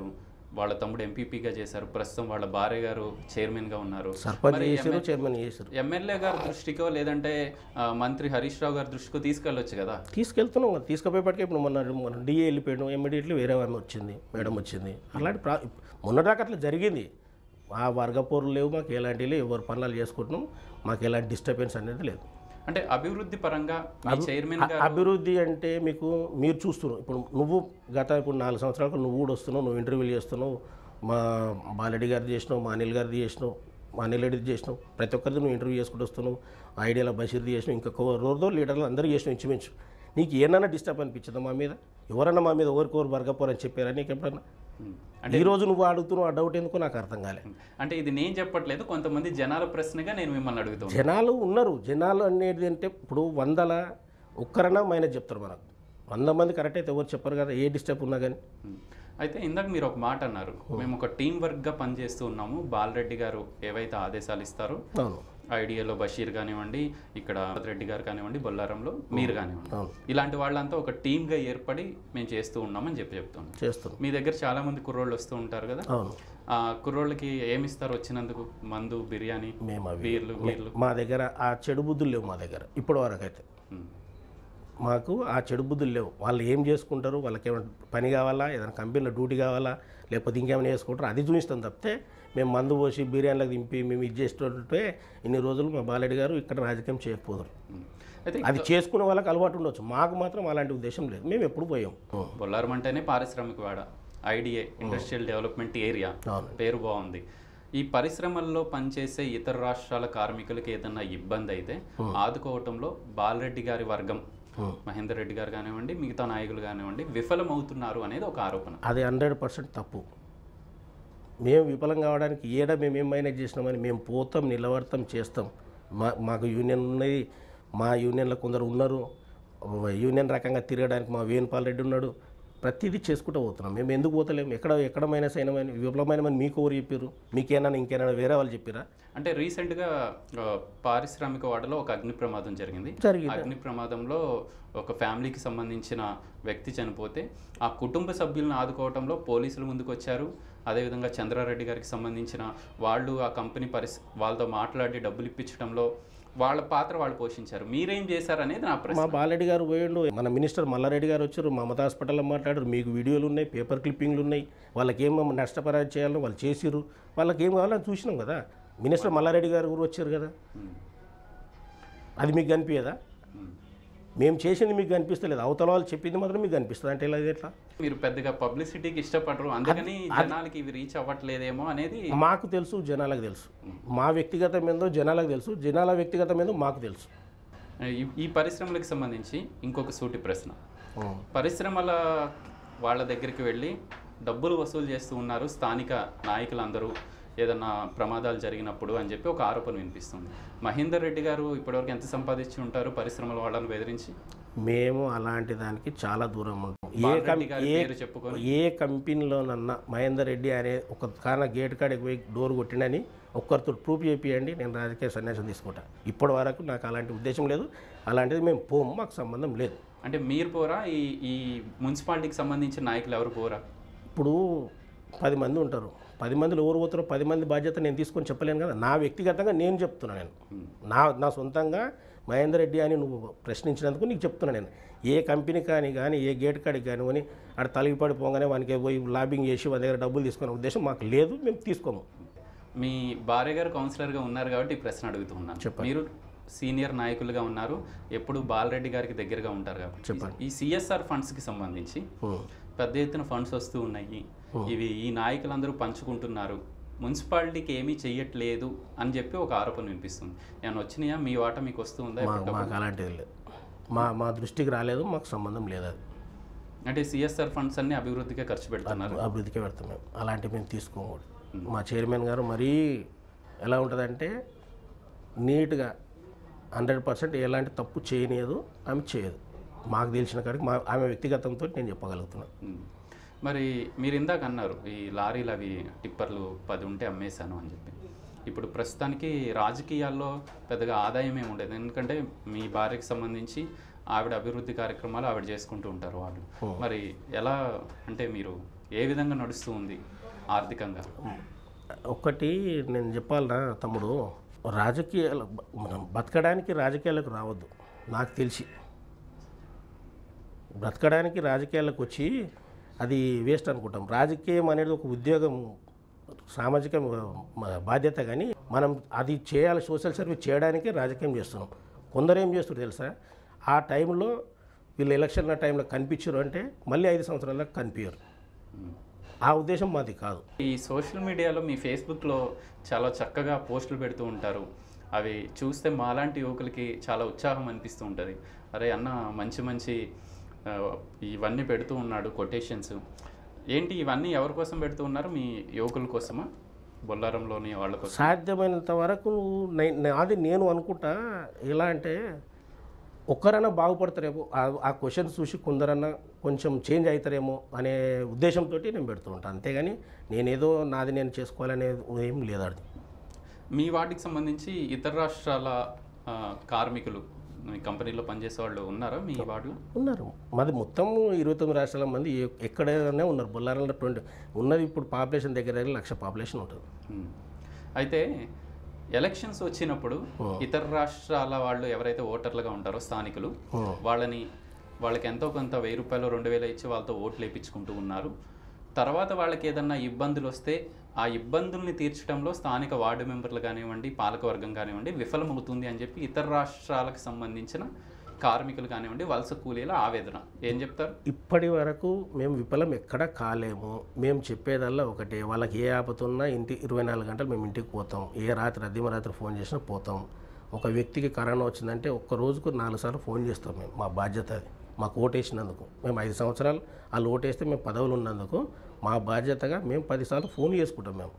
వాళ్ళ తమ్ముడు ఎంపీపీగా చేశారు ప్రస్తుతం వాళ్ళ భార్య గారు చైర్మన్గా ఉన్నారు సర్పంచ్ మరి చేసారు చైర్మన్ చేసారు ఎమ్మెల్యే గారి దృష్టికో లేదంటే ఆ, మంత్రి హరీష్ రావు గారి దృష్టికో తీసుకెళ్ళొచ్చు కదా తీసుకెళ్తున్నాం కదా తీసుకుపోయేపటికి ఇప్పుడు మొన్న మన డిఏ వెళ్ళిపోయాడు ఇమ్మీడియట్లీ వేరే ఆమె వచ్చింది మేడం వచ్చింది అలాంటి ప్రా మొన్నదాకా అట్లా జరిగింది ఆ వర్గపోరులు లేవు మాకు ఎలాంటివి లేవు ఎవరు పనులు చేసుకుంటున్నాం మాకు ఎలాంటి డిస్టర్బెన్స్ అనేది లేదు అంటే అభివృద్ధి పరంగా మీ చైర్మన్ అ- అభివృద్ధి అంటే మీకు మీరు చూస్తున్నావు ఇప్పుడు నువ్వు గత ఇప్పుడు నాలుగు సంవత్సరాలకు నువ్వు కూడా వస్తున్నావు నువ్వు ఇంటర్వ్యూలు చేస్తున్నావు మా బాలరెడ్డి గారిది చేసినావు మా అనిల్ గారిది చేసినావు మా అనిల్ రెడ్డిది చేసినావు ప్రతి ఒక్కరిది నువ్వు ఇంటర్వ్యూ చేసుకుంటూ వస్తున్నావు ఐడియాల బషీర్ది చేసినావు ఇంకా రోజు లీడర్లు అందరూ చేసినావు ఇంచుమించు నీకు ఏమన్నా డిస్టర్బ్ అనిపించిందా మా మీద ఎవరన్నా మా మీద ఎవరికొవరు వర్గపోరని చెప్పారా నీకు ఎప్పుడన్నా ఉమ్. ఈ రోజు నువ్వు అడుగుతున్నావు ఆ డౌట్ ఎందుకో నాకు అర్థం కాలే అంటే ఇది నేను చెప్పట్లేదు కొంతమంది జనాల ప్రశ్నగా నేను మిమ్మల్ని అడుగుతాను జనాలు ఉన్నారు జనాలు అనేది అంటే ఇప్పుడు వందల ఒక్కరన్నా మైనస్ చెప్తారు మనకు వంద మంది కరెక్ట్ అయితే ఎవరు చెప్పరు కదా ఏ డిస్టర్బ్ ఉన్నా కానీ ఉమ్. అయితే ఇందాక మీరు ఒక మాట అన్నారు మేము ఒక టీం వర్క్గా పనిచేస్తూ ఉన్నాము బాలరెడ్డి గారు ఏవైతే ఆదేశాలు ఇస్తారో అవును ఐడియాలో బషీర్ కానివ్వండి ఇక్కడ రెడ్డి గారు కానివ్వండి బొల్లారంలో మీరు కానివ్వండి అవును ఇలాంటి వాళ్ళంతా ఒక టీమ్గా ఏర్పడి మేము చేస్తూ ఉన్నామని చెప్పి చెప్తున్నాం చేస్తున్నాం మీ దగ్గర చాలా మంది కుర్రోళ్ళు వస్తూ ఉంటారు కదా అవును ఆ కుర్రోళ్ళకి ఏమి ఇస్తారు వచ్చినందుకు మందు బిర్యానీ మేము అవి బీర్లు బీర్లు మా దగ్గర ఆ చెడు బుద్ధులు లేవు మా దగ్గర ఇప్పటి వరకు అయితే ఉమ్. మాకు ఆ చెడు బుద్ధులు లేవు వాళ్ళు ఏం చేసుకుంటారు వాళ్ళకి ఏమైనా పని కావాలా ఏదైనా కంపెనీలో డ్యూటీ కావాలా లేకపోతే ఇంకేమైనా చేసుకుంటారు అది చూపిస్తాం తప్పితే మేము మందు పోసి బిర్యానీలకు దింపి మేము ఇది చేస్తుంటే ఇన్ని రోజులు మా బాలరెడ్డి గారు ఇక్కడ రాజకీయం చేయకపోదురు ఉమ్. అయితే అది చేసుకునే వాళ్ళకి అలవాటు ఉండొచ్చు మాకు మాత్రం అలాంటి ఉద్దేశం లేదు మేము ఎప్పుడు పోయాం బొల్లారం అంటేనే పారిశ్రామికవాడ ఐడిఏ ఇండస్ట్రియల్ డెవలప్మెంట్ ఏరియా అవును పేరు బాగుంది ఈ పరిశ్రమల్లో పనిచేసే ఇతర రాష్ట్రాల కార్మికులకి ఏదన్నా ఇబ్బంది అయితే ఆదుకోవటంలో బాలరెడ్డి గారి వర్గం Hmm. మహేందర్ రెడ్డి గారు కానివ్వండి మిగతా నాయకులు కానివ్వండి విఫలమవుతున్నారు అనేది ఒక ఆరోపణ అది హండ్రెడ్ పర్సెంట్ తప్పు మేము విఫలం కావడానికి ఏడ మేము ఏం మేనేజ్ చేసినామని మేము పోతాం నిలబడతాం చేస్తాం మా మాకు యూనియన్ ఉన్నది మా యూనియన్లో కొందరు ఉన్నారు యూనియన్ రకంగా తిరగడానికి మా వేణుపాల్ రెడ్డి ఉన్నాడు ప్రతిదీ చేసుకుంటూ పోతున్నాం మేము ఎందుకు పోతలేము ఎక్కడ ఎక్కడ మైనస్ అయినామని విఫలమైనమని మీకు ఎవరు చెప్పారు మీకేనా ఇంకేనా వేరే వాళ్ళు చెప్పారా అంటే రీసెంట్గా ఆ, పారిశ్రామిక వాడలో ఒక అగ్ని ప్రమాదం జరిగింది జరిగింది అగ్ని ప్రమాదంలో ఒక ఫ్యామిలీకి సంబంధించిన వ్యక్తి చనిపోతే ఆ కుటుంబ సభ్యులను ఆదుకోవడంలో పోలీసులు ముందుకు వచ్చారు అదేవిధంగా చంద్రారెడ్డి గారికి సంబంధించిన వాళ్ళు ఆ కంపెనీ పరిస్ వాళ్ళతో మాట్లాడి డబ్బులు ఇప్పించడంలో వాళ్ళ పాత్ర వాళ్ళు పోషించారు మీరేం చేశారు అనేది నా ప్రశ్న మా బాలరెడ్డి గారు పోయిండు మన మినిస్టర్ మల్లారెడ్డి గారు వచ్చారు మమతా హాస్పిటల్లో మాట్లాడారు మీకు వీడియోలు ఉన్నాయి పేపర్ క్లిప్పింగ్లు ఉన్నాయి వాళ్ళకి ఏం నష్టపరిహారం చేయాలో వాళ్ళు చేసిరు వాళ్ళకి ఏం కావాలో అది చూసినాం కదా మినిస్టర్ మల్లారెడ్డి గారు కూడా వచ్చారు కదా ఉమ్. అది మీకు కనిపించదా ఉమ్. మేము చేసింది మీకు కనిపిస్తలేదు అవతల వాళ్ళు చెప్పింది మాత్రం మీకు కనిపిస్తుంది అంటే ఇలా ఇది ఎట్లా మీరు పెద్దగా పబ్లిసిటీకి ఇష్టపడరు అందుకని జనాలకి ఇవి రీచ్ అవ్వట్లేదేమో అనేది మాకు తెలుసు జనాలకు తెలుసు మా వ్యక్తిగతం ఏందో జనాలకు తెలుసు జనాల వ్యక్తిగతం ఏందో మాకు తెలుసు ఈ- ఈ పరిశ్రమలకు సంబంధించి ఇంకొక సూటి ప్రశ్న పరిశ్రమల వాళ్ళ దగ్గరికి వెళ్ళి డబ్బులు వసూలు చేస్తూ ఉన్నారు స్థానిక నాయకులందరూ ఏదన్నా ప్రమాదాలు జరిగినప్పుడు అని చెప్పి ఒక ఆరోపణ వినిపిస్తుంది మహేందర్ రెడ్డి గారు ఇప్పటివరకు ఎంత సంపాదించి ఉంటారు పరిశ్రమల వాళ్ళని బెదిరించి మేము అలాంటి దానికి చాలా దూరం ఉంటాం ఏ కం బాలరెడ్డి గారి ఏ పేరు చెప్పుకొని ఏ కంపెనీలోనన్నా మహేందర్ రెడ్డి అనే ఒక కాన గేట్ కాడికి పోయి డోర్ కొట్టినని ఒక్కరితో ప్రూఫ్ చేపియండి నేను రాజకీయ సన్యాసం తీసుకుంటా ఇప్పటి వరకు నాకు అలాంటి ఉద్దేశం లేదు అలాంటిది మేము పోము మాకు సంబంధం లేదు అంటే మీరు పోరా ఈ ఈ మున్సిపాలిటీకి సంబంధించిన నాయకులు ఎవరు పోరా ఇప్పుడు పది మంది ఉంటారు పది మందిలో ఎవరు పోతారో పది మంది బాధ్యత నేను తీసుకొని చెప్పలేను కదా నా వ్యక్తిగతంగా నేను చెప్తున్నా నేను నా నా సొంతంగా మహేందర్ రెడ్డి అని నువ్వు ప్రశ్నించినందుకు నీకు చెప్తున్నా నేను ఏ కంపెనీ కానీ కానీ ఏ గేట్ కాడికి కానీ కొని ఆడ తలిగి పడిపోగానే వానికి పోయి లాబింగ్ చేసి వాని దగ్గర డబ్బులు తీసుకునే ఉద్దేశం మాకు లేదు మేము తీసుకోము మీ భార్య గారు కౌన్సిలర్గా ఉన్నారు కాబట్టి ఈ ప్రశ్న అడుగుతున్నాను చెప్పండి. మీరు సీనియర్ నాయకులుగా ఉన్నారు ఎప్పుడు బాలరెడ్డి గారికి దగ్గరగా ఉంటారు కాబట్టి చెప్పండి. ఈ సిఎస్ఆర్ ఫండ్స్కి సంబంధించి ఉం. పెద్ద ఎత్తున ఫండ్స్ వస్తూ ఉన్నాయి ఇవి ఈ నాయకులందరూ పంచుకుంటున్నారు మున్సిపాలిటీకి ఏమీ చెయ్యట్లేదు అని చెప్పి ఒక ఆరోపణ వినిపిస్తుంది ఏమైనా వచ్చినాయా మీ వాట మీకు వస్తూ ఉందా మా మాకు అలాంటిది లేదు మా మా దృష్టికి రాలేదు మాకు సంబంధం లేదు అది అంటే సిఎస్ఆర్ ఫండ్స్ అన్ని అభివృద్ధికే ఖర్చు పెడుతున్నారు అభివృద్ధికి పెడతాం మేము అలాంటివి మేము తీసుకోము కూడా. మా చైర్మన్ గారు మరీ ఎలా ఉంటుందంటే నీట్గా హండ్రెడ్ పర్సెంట్ ఎలాంటి తప్పు చేయలేదు ఆమె చేయదు మాకు తెలిసిన కాడికి మా ఆమె వ్యక్తిగతంతో నేను చెప్పగలుగుతున్నాను ఉమ్. మరి మీరు ఇందాక అన్నారు ఈ లారీలు అవి టిప్పర్లు పది ఉంటే అమ్మేశాను అని చెప్పి ఇప్పుడు ప్రస్తుతానికి రాజకీయాల్లో పెద్దగా ఆదాయం ఏమి ఉండదు ఎందుకంటే మీ భార్యకి సంబంధించి ఆవిడ అభివృద్ధి కార్యక్రమాలు ఆవిడ చేసుకుంటూ ఉంటారు వాళ్ళు మరి ఎలా అంటే మీరు ఏ విధంగా నడుస్తూ ఉంది ఆర్థికంగా ఒక్కటి నేను చెప్పాలనా తమ్ముడు రాజకీయాలు మనం బతకడానికి రాజకీయాలకు రావద్దు నాకు తెలిసి బ్రతకడానికి రాజకీయాలకు వచ్చి అది వేస్ట్ అనుకుంటాం రాజకీయం అనేది ఒక ఉద్యోగం సామాజిక మ- బాధ్యత కానీ మనం అది చేయాలి సోషల్ సర్వీస్ చేయడానికే రాజకీయం చేస్తున్నాం కొందరు ఏం చేస్తారు తెలుసా ఆ టైంలో వీళ్ళు ఎలక్షన్ టైంలో కనిపించరు అంటే మళ్ళీ ఐదు సంవత్సరాలకు కనిపించరు ఆ ఉద్దేశం మాది కాదు ఈ సోషల్ మీడియాలో మీ ఫేస్బుక్లో చాలా చక్కగా పోస్టులు పెడుతూ ఉంటారు అవి చూస్తే మాలాంటి యువకులకి చాలా ఉత్సాహం అనిపిస్తూ ఉంటుంది అరే అన్న మంచి మంచి ఆ, ఇవన్నీ పెడుతూ ఉన్నాడు కొటేషన్స్ ఏంటి ఇవన్నీ ఎవరి కోసం పెడుతూ ఉన్నారు మీ యువకుల కోసమా బొల్లారంలోని వాళ్ళ కోసం సాధ్యమైనంత వరకు నే- నాది నేను అనుకుంటా ఎలా అంటే ఒక్కరైనా బాగుపడతారేమో ఆ- ఆ క్వశ్చన్ చూసి కొందరన్నా కొంచెం చేంజ్ అవుతారేమో అనే ఉద్దేశంతో నేను పెడుతూ ఉంటాను అంతేగాని నేనేదో నాది నేను చేసుకోవాలనే ఏం లేదు అది మీ వాటికి సంబంధించి ఇతర రాష్ట్రాల ఆ, కార్మికులు మీ కంపెనీలో పనిచేసే వాళ్ళు ఉన్నారా మీ వార్డులో ఉన్నారు మాది మొత్తం ఇరవై తొమ్మిది రాష్ట్రాల మంది ఎ- ఎక్కడైనా ఉన్నారు బొల్లారంలో ట్వంటీ ఉన్నది ఇప్పుడు పాపులేషన్ దగ్గర దగ్గర లక్ష పాపులేషన్ ఉంటుంది మ్మ్. అయితే ఎలక్షన్స్ వచ్చినప్పుడు ఇతర రాష్ట్రాల వాళ్ళు ఎవరైతే ఓటర్లుగా ఉంటారో స్థానికులు వాళ్ళని వాళ్ళకి ఎంతో కొంత వెయ్యి రూపాయలు రెండు వేలు ఇచ్చి వాళ్ళతో ఓట్లు వేయించుకుంటూ ఉన్నారు తర్వాత వాళ్ళకి ఏదన్నా ఇబ్బందులు వస్తే ఆ ఇబ్బందుల్ని తీర్చడంలో స్థానిక వార్డు మెంబర్లు కానివ్వండి పాలకవర్గం కానివ్వండి విఫలమవుతుంది అని చెప్పి ఇతర రాష్ట్రాలకు సంబంధించిన కార్మికులు కానివ్వండి వలస కూలీల ఆవేదన ఏం చెప్తారు ఇప్పటి వరకు మేము విఫలం ఎక్కడ కాలేము మేము చెప్పేదల్లా ఒకటే వాళ్ళకి ఏ ఆపతున్నా ఇంటి ఇరవై నాలుగు గంటలు మేము ఇంటికి పోతాం ఏ రాత్రి అద్దెమ రాత్రి ఫోన్ చేసినా పోతాం ఒక వ్యక్తికి కరోనా వచ్చిందంటే ఒక్క రోజుకు నాలుగు సార్లు ఫోన్ చేస్తాం మేము మా బాధ్యత అది మాకు ఓటేసినందుకు మేము ఐదు సంవత్సరాలు వాళ్ళు ఓటేస్తే మేము పదవులు ఉన్నందుకు మా బాధ్యతగా మేము పదిసార్లు ఫోన్ చేసుకుంటాం మేము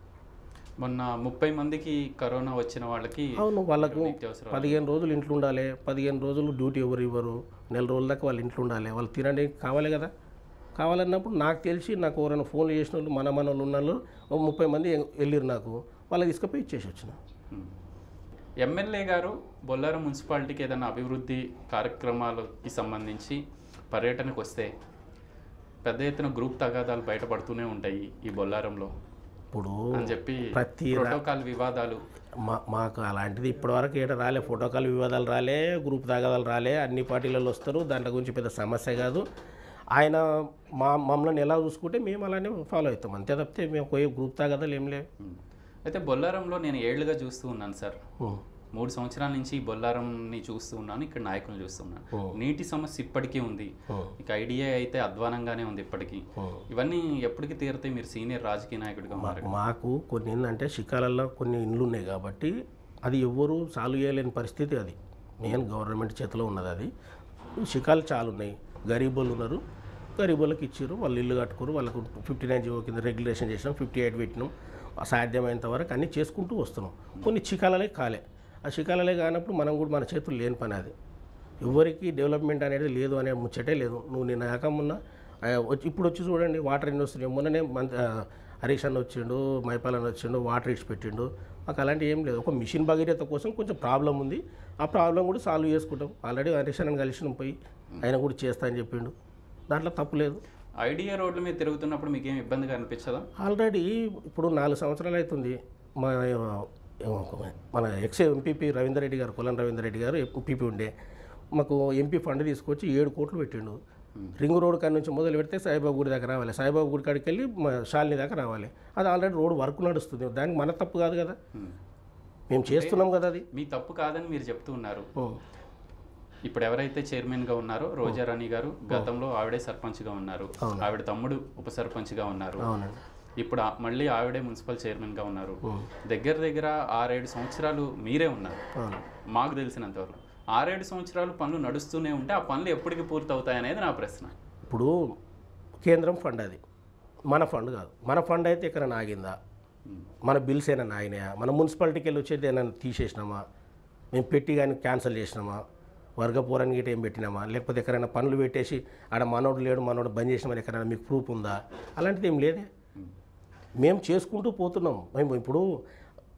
మొన్న ముప్పై మందికి కరోనా వచ్చిన వాళ్ళకి అవును వాళ్ళకు నిత్యావసర పదిహేను రోజులు ఇంట్లో ఉండాలి పదిహేను రోజులు డ్యూటీ ఎవరు ఇవ్వరు నెల రోజుల దాకా వాళ్ళు ఇంట్లో ఉండాలి వాళ్ళు తినడానికి కావాలి కదా కావాలన్నప్పుడు నాకు తెలిసి నాకు ఎవరైనా ఫోన్ చేసిన వాళ్ళు మన మన వాళ్ళు ఉన్న వాళ్ళు ఓ ముప్పై మంది వెళ్ళిరు నాకు వాళ్ళకి తీసుకుపోయి ఇచ్చేసి వచ్చిన మ్మ్. ఎమ్మెల్యే గారు బొల్లారం మున్సిపాలిటీకి ఏదైనా అభివృద్ధి కార్యక్రమాలకి సంబంధించి పర్యటనకు వస్తే పెద్ద ఎత్తున గ్రూప్ తగాదాలు బయటపడుతూనే ఉంటాయి ఈ బొల్లారంలో ఇప్పుడు అని చెప్పి ప్రతి ప్రోటోకాల్ వివాదాలు మా మాకు అలాంటిది ఇప్పటివరకు ఏట రాలే ఫోటోకాల్ వివాదాలు రాలే గ్రూప్ తగాదాలు రాలే అన్ని పార్టీలలో వస్తారు దాంట్లో గురించి పెద్ద సమస్య కాదు ఆయన మా మమ్మల్ని ఎలా చూసుకుంటే మేము అలానే ఫాలో అవుతాం అంతే తప్పితే మేము పోయే గ్రూప్ తగాదాలు ఏం లేవు మ్మ్. అయితే బొల్లారంలో నేను ఏళ్లుగా చూస్తూ ఉన్నాను సార్ ఉం. మూడు సంవత్సరాల నుంచి ఈ బొల్లారంని చూస్తూ ఉన్నాను ఇక్కడ నాయకులను చూస్తున్నాను నీటి సమస్య ఇప్పటికీ ఉంది ఉం. ఇక ఐడియా అయితే అధ్వానంగానే ఉంది ఇప్పటికీ ఉం. ఇవన్నీ ఎప్పటికీ తీరుతాయి మీరు సీనియర్ రాజకీయ నాయకుడిగా ఉన్నారు మాకు కొన్ని ఏంటంటే శిఖాలలో కొన్ని ఇండ్లు ఉన్నాయి కాబట్టి అది ఎవ్వరూ సాల్వ్ చేయలేని పరిస్థితి అది మెయిన్ గవర్నమెంట్ చేతిలో ఉన్నది అది శిఖాలు చాలా ఉన్నాయి గరీబులు ఉన్నారు గరీబులకు ఇచ్చారు వాళ్ళు ఇల్లు కట్టుకోరు వాళ్ళకు ఫిఫ్టీ నైన్ జీవో కింద రెగ్యులేషన్ చేసినాం ఫిఫ్టీ ఎయిట్ పెట్టినాం సాధ్యమైనంత వరకు అన్నీ చేసుకుంటూ వస్తున్నాం కొన్ని చికాలలే కాలే ఆ చికాలలే కానప్పుడు మనం కూడా మన చేతులు లేని పని అది ఎవరికి డెవలప్మెంట్ అనేది లేదు అనే ముచ్చటే లేదు నువ్వు నేను కాకమున్నా ఆ, వచ్చి ఇప్పుడు వచ్చి చూడండి వాటర్ ఎన్ని వస్తున్నాయి మొన్ననే మంత్ హరీష్ అన్న వచ్చిండు మైపాలన్న వచ్చిండు వాటర్ ఇచ్చి పెట్టిండు మాకు అలాంటి ఏం లేదు ఒక మిషన్ భగీరథ కోసం కొంచెం ప్రాబ్లం ఉంది ఆ ప్రాబ్లం కూడా సాల్వ్ చేసుకుంటాం ఆల్రెడీ హరీష్ అన్న కలిసినాం పోయి ఆయన కూడా చేస్తా అని చెప్పిండు దాంట్లో తప్పు లేదు ఐడియా రోడ్ల మీద తిరుగుతున్నప్పుడు మీకు ఏం ఇబ్బందిగా అనిపించదా ఆల్రెడీ ఇప్పుడు నాలుగు సంవత్సరాలు అవుతుంది మా మన ఎక్స్ ఎంపీపీ రవీందర్ రెడ్డి గారు కొలం రవీందర్ రెడ్డి గారు ఎంపీపీ ఉండే మాకు ఎంపీ ఫండ్ తీసుకొచ్చి ఏడు కోట్లు పెట్టిండు రింగ్ రోడ్ కాడి నుంచి మొదలు పెడితే సాయిబాబు గుడి దాకా రావాలి సాయిబాబు గుడి కాడికి వెళ్ళి మా షాలిని దాకా రావాలి అది ఆల్రెడీ రోడ్ వర్క్ నడుస్తుంది దానికి మన తప్పు కాదు కదా మ్మ్. మేము చేస్తున్నాం కదా అది మీ తప్పు కాదని మీరు చెప్తూ ఉన్నారు ఉం. ఇప్పుడు ఎవరైతే చైర్మన్ గా ఉన్నారో రోజా రాణి గారు గతంలో ఆవిడే సర్పంచ్ గా ఉన్నారు ఆవిడ తమ్ముడు ఉప సర్పంచ్ గా ఉన్నారు అవునండి ఇప్పుడు ఆ- మళ్ళీ ఆవిడే మున్సిపల్ చైర్మన్ గా ఉన్నారు దగ్గర దగ్గర ఆరేడు సంవత్సరాలు మీరే ఉన్నారు అవును మాకు తెలిసినంత వరకు ఆరేడు సంవత్సరాలు పనులు నడుస్తూనే ఉంటే ఆ పనులు ఎప్పటికి పూర్తవుతాయి అనేది నా ప్రశ్న ఇప్పుడు కేంద్రం ఫండ్ అది మన ఫండ్ కాదు మన ఫండ్ అయితే ఇక్కడ ఆగిందా మన బిల్స్ ఏమైనా ఆగినాయా మన మున్సిపాలిటీకి వెళ్ళి వచ్చేది ఏమైనా తీసేసినామా మేము పెట్టి కానీ క్యాన్సిల్ చేసినామా వర్గపూరానికి గిట్ట ఏం పెట్టినామా లేకపోతే ఎక్కడైనా పనులు పెట్టేసి ఆడ మనోడు లేడు మనోడు బంద్ చేసినామని ఎక్కడైనా మీకు ప్రూఫ్ ఉందా అలాంటిది ఏం లేదే మేము చేసుకుంటూ పోతున్నాం మేము ఇప్పుడు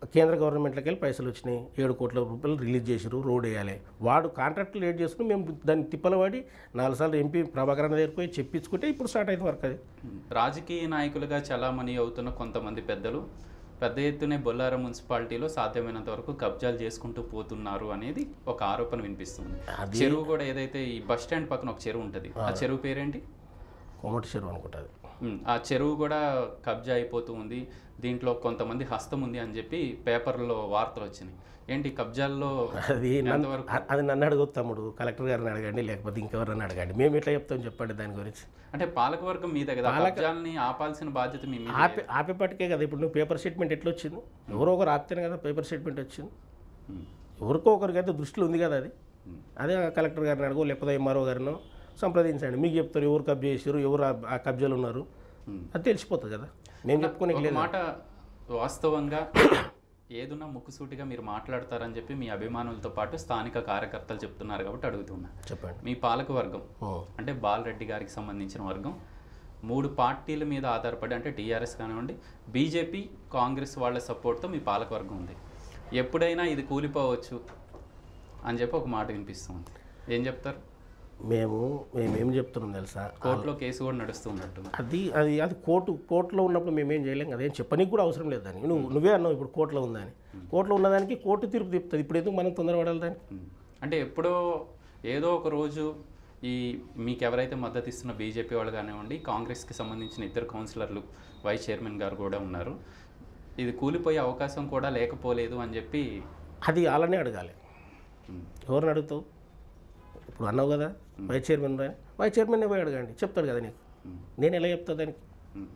కేంద్ర గవర్నమెంట్లోకి వెళ్ళి పైసలు వచ్చినాయి ఏడు కోట్ల రూపాయలు రిలీజ్ చేసిరు రోడ్ వేయాలి వాడు కాంట్రాక్ట్లు లేట్ చేసుకుని మేము దాన్ని తిప్పలు పడి నాలుగు సార్లు ఎంపీ ప్రభాకరణ దగ్గరికి పోయి చెప్పించుకుంటే ఇప్పుడు స్టార్ట్ అయింది వర్క్ అది రాజకీయ నాయకులుగా చలామణి అవుతున్న కొంతమంది పెద్దలు పెద్ద ఎత్తునే బొల్లారం మున్సిపాలిటీలో సాధ్యమైనంత వరకు కబ్జాలు చేసుకుంటూ పోతున్నారు అనేది ఒక ఆరోపణ వినిపిస్తుంది చెరువు కూడా ఏదైతే ఈ బస్ స్టాండ్ పక్కన ఒక చెరువు ఉంటుంది ఆ చెరువు పేరేంటి కోమటి చెరువు అనుకుంటుంది ఉమ్, ఆ చెరువు కూడా కబ్జా అయిపోతూ ఉంది దీంట్లో కొంతమంది హస్తం ఉంది అని చెప్పి పేపర్లో వార్తలు వచ్చినాయి ఏంటి కబ్జాల్లో అది నన్ను ఎంతవరకు అది నన్ను అడుగు తమ్ముడు కలెక్టర్ గారిని అడగండి లేకపోతే ఇంకెవరైనా అడగండి మేము ఎట్లా చెప్తాం చెప్పండి దాని గురించి అంటే పాలకవర్గం మీద కదా కబ్జాలని ఆపాల్సిన బాధ్యత మీ మీద ఆపే ఆపేపటికే కదా ఇప్పుడు నువ్వు పేపర్ స్టేట్మెంట్ ఎట్లా వచ్చింది ఎవరో ఒకరు ఆపితేనే కదా పేపర్ స్టేట్మెంట్ వచ్చింది ఉమ్, ఎవరికో ఒకరికి అయితే దృష్టిలో ఉంది కదా అది ఉమ్. అదే ఆ కలెక్టర్ గారిని అడుగు లేకపోతే ఎంఆర్ఓ గారినో సంప్రదించండి మీకు చెప్తారు ఎవరు కబ్జా చేసారు ఎవరు ఆ- ఆ కబ్జాలు ఉన్నారు ఉమ్. అది తెలిసిపోతుంది కదా మేము చెప్పుకునే ఒక మాట వాస్తవంగా ఏదున్నా ముక్కుసూటిగా మీరు మాట్లాడతారని చెప్పి మీ అభిమానులతో పాటు స్థానిక కార్యకర్తలు చెప్తున్నారు కాబట్టి అడుగుతున్నా చెప్పండి మీ పాలక వర్గం ఓ. అంటే బాలరెడ్డి గారికి సంబంధించిన వర్గం మూడు పార్టీల మీద ఆధారపడి అంటే టీఆర్ఎస్ కానివ్వండి బీజేపీ కాంగ్రెస్ వాళ్ళ సపోర్ట్తో మీ పాలక వర్గం ఉంది ఎప్పుడైనా ఇది కూలిపోవచ్చు అని చెప్పి ఒక మాట వినిపిస్తుంది ఏం చెప్తారు మేము మేము ఏం చెప్తున్నాం తెలుసా కోర్టులో కేసు కూడా నడుస్తూ ఉన్నట్టు అది అది అది కోర్టు కోర్టులో ఉన్నప్పుడు మేమేం చేయలేం కదా ఏం చెప్పనీకి కూడా అవసరం లేదు దానికి నువ్వు నువ్వే అన్నావు ఇప్పుడు కోర్టులో ఉందని కోర్టులో ఉన్నదానికి కోర్టు తీర్పు తిప్పుతుంది ఇప్పుడు ఎందుకు మనం తొందరపడాలి దానికి ఉమ్. అంటే ఎప్పుడో ఏదో ఒక రోజు ఈ మీకు ఎవరైతే మద్దతు ఇస్తున్న బీజేపీ వాళ్ళు కానివ్వండి కాంగ్రెస్కి సంబంధించిన ఇద్దరు కౌన్సిలర్లు వైస్ చైర్మన్ గారు కూడా ఉన్నారు ఇది కూలిపోయే అవకాశం కూడా లేకపోలేదు అని చెప్పి అది అలానే అడగాలి ఉమ్, ఎవరిని అడుగుతావు ఇప్పుడు అన్నావు కదా వైస్ చైర్మన్ రా వైస్ చైర్మన్ పోయి అడగండి చెప్తాడు కదా నీకు ఉమ్, నేను ఎలా చెప్తా దానికి ఉమ్.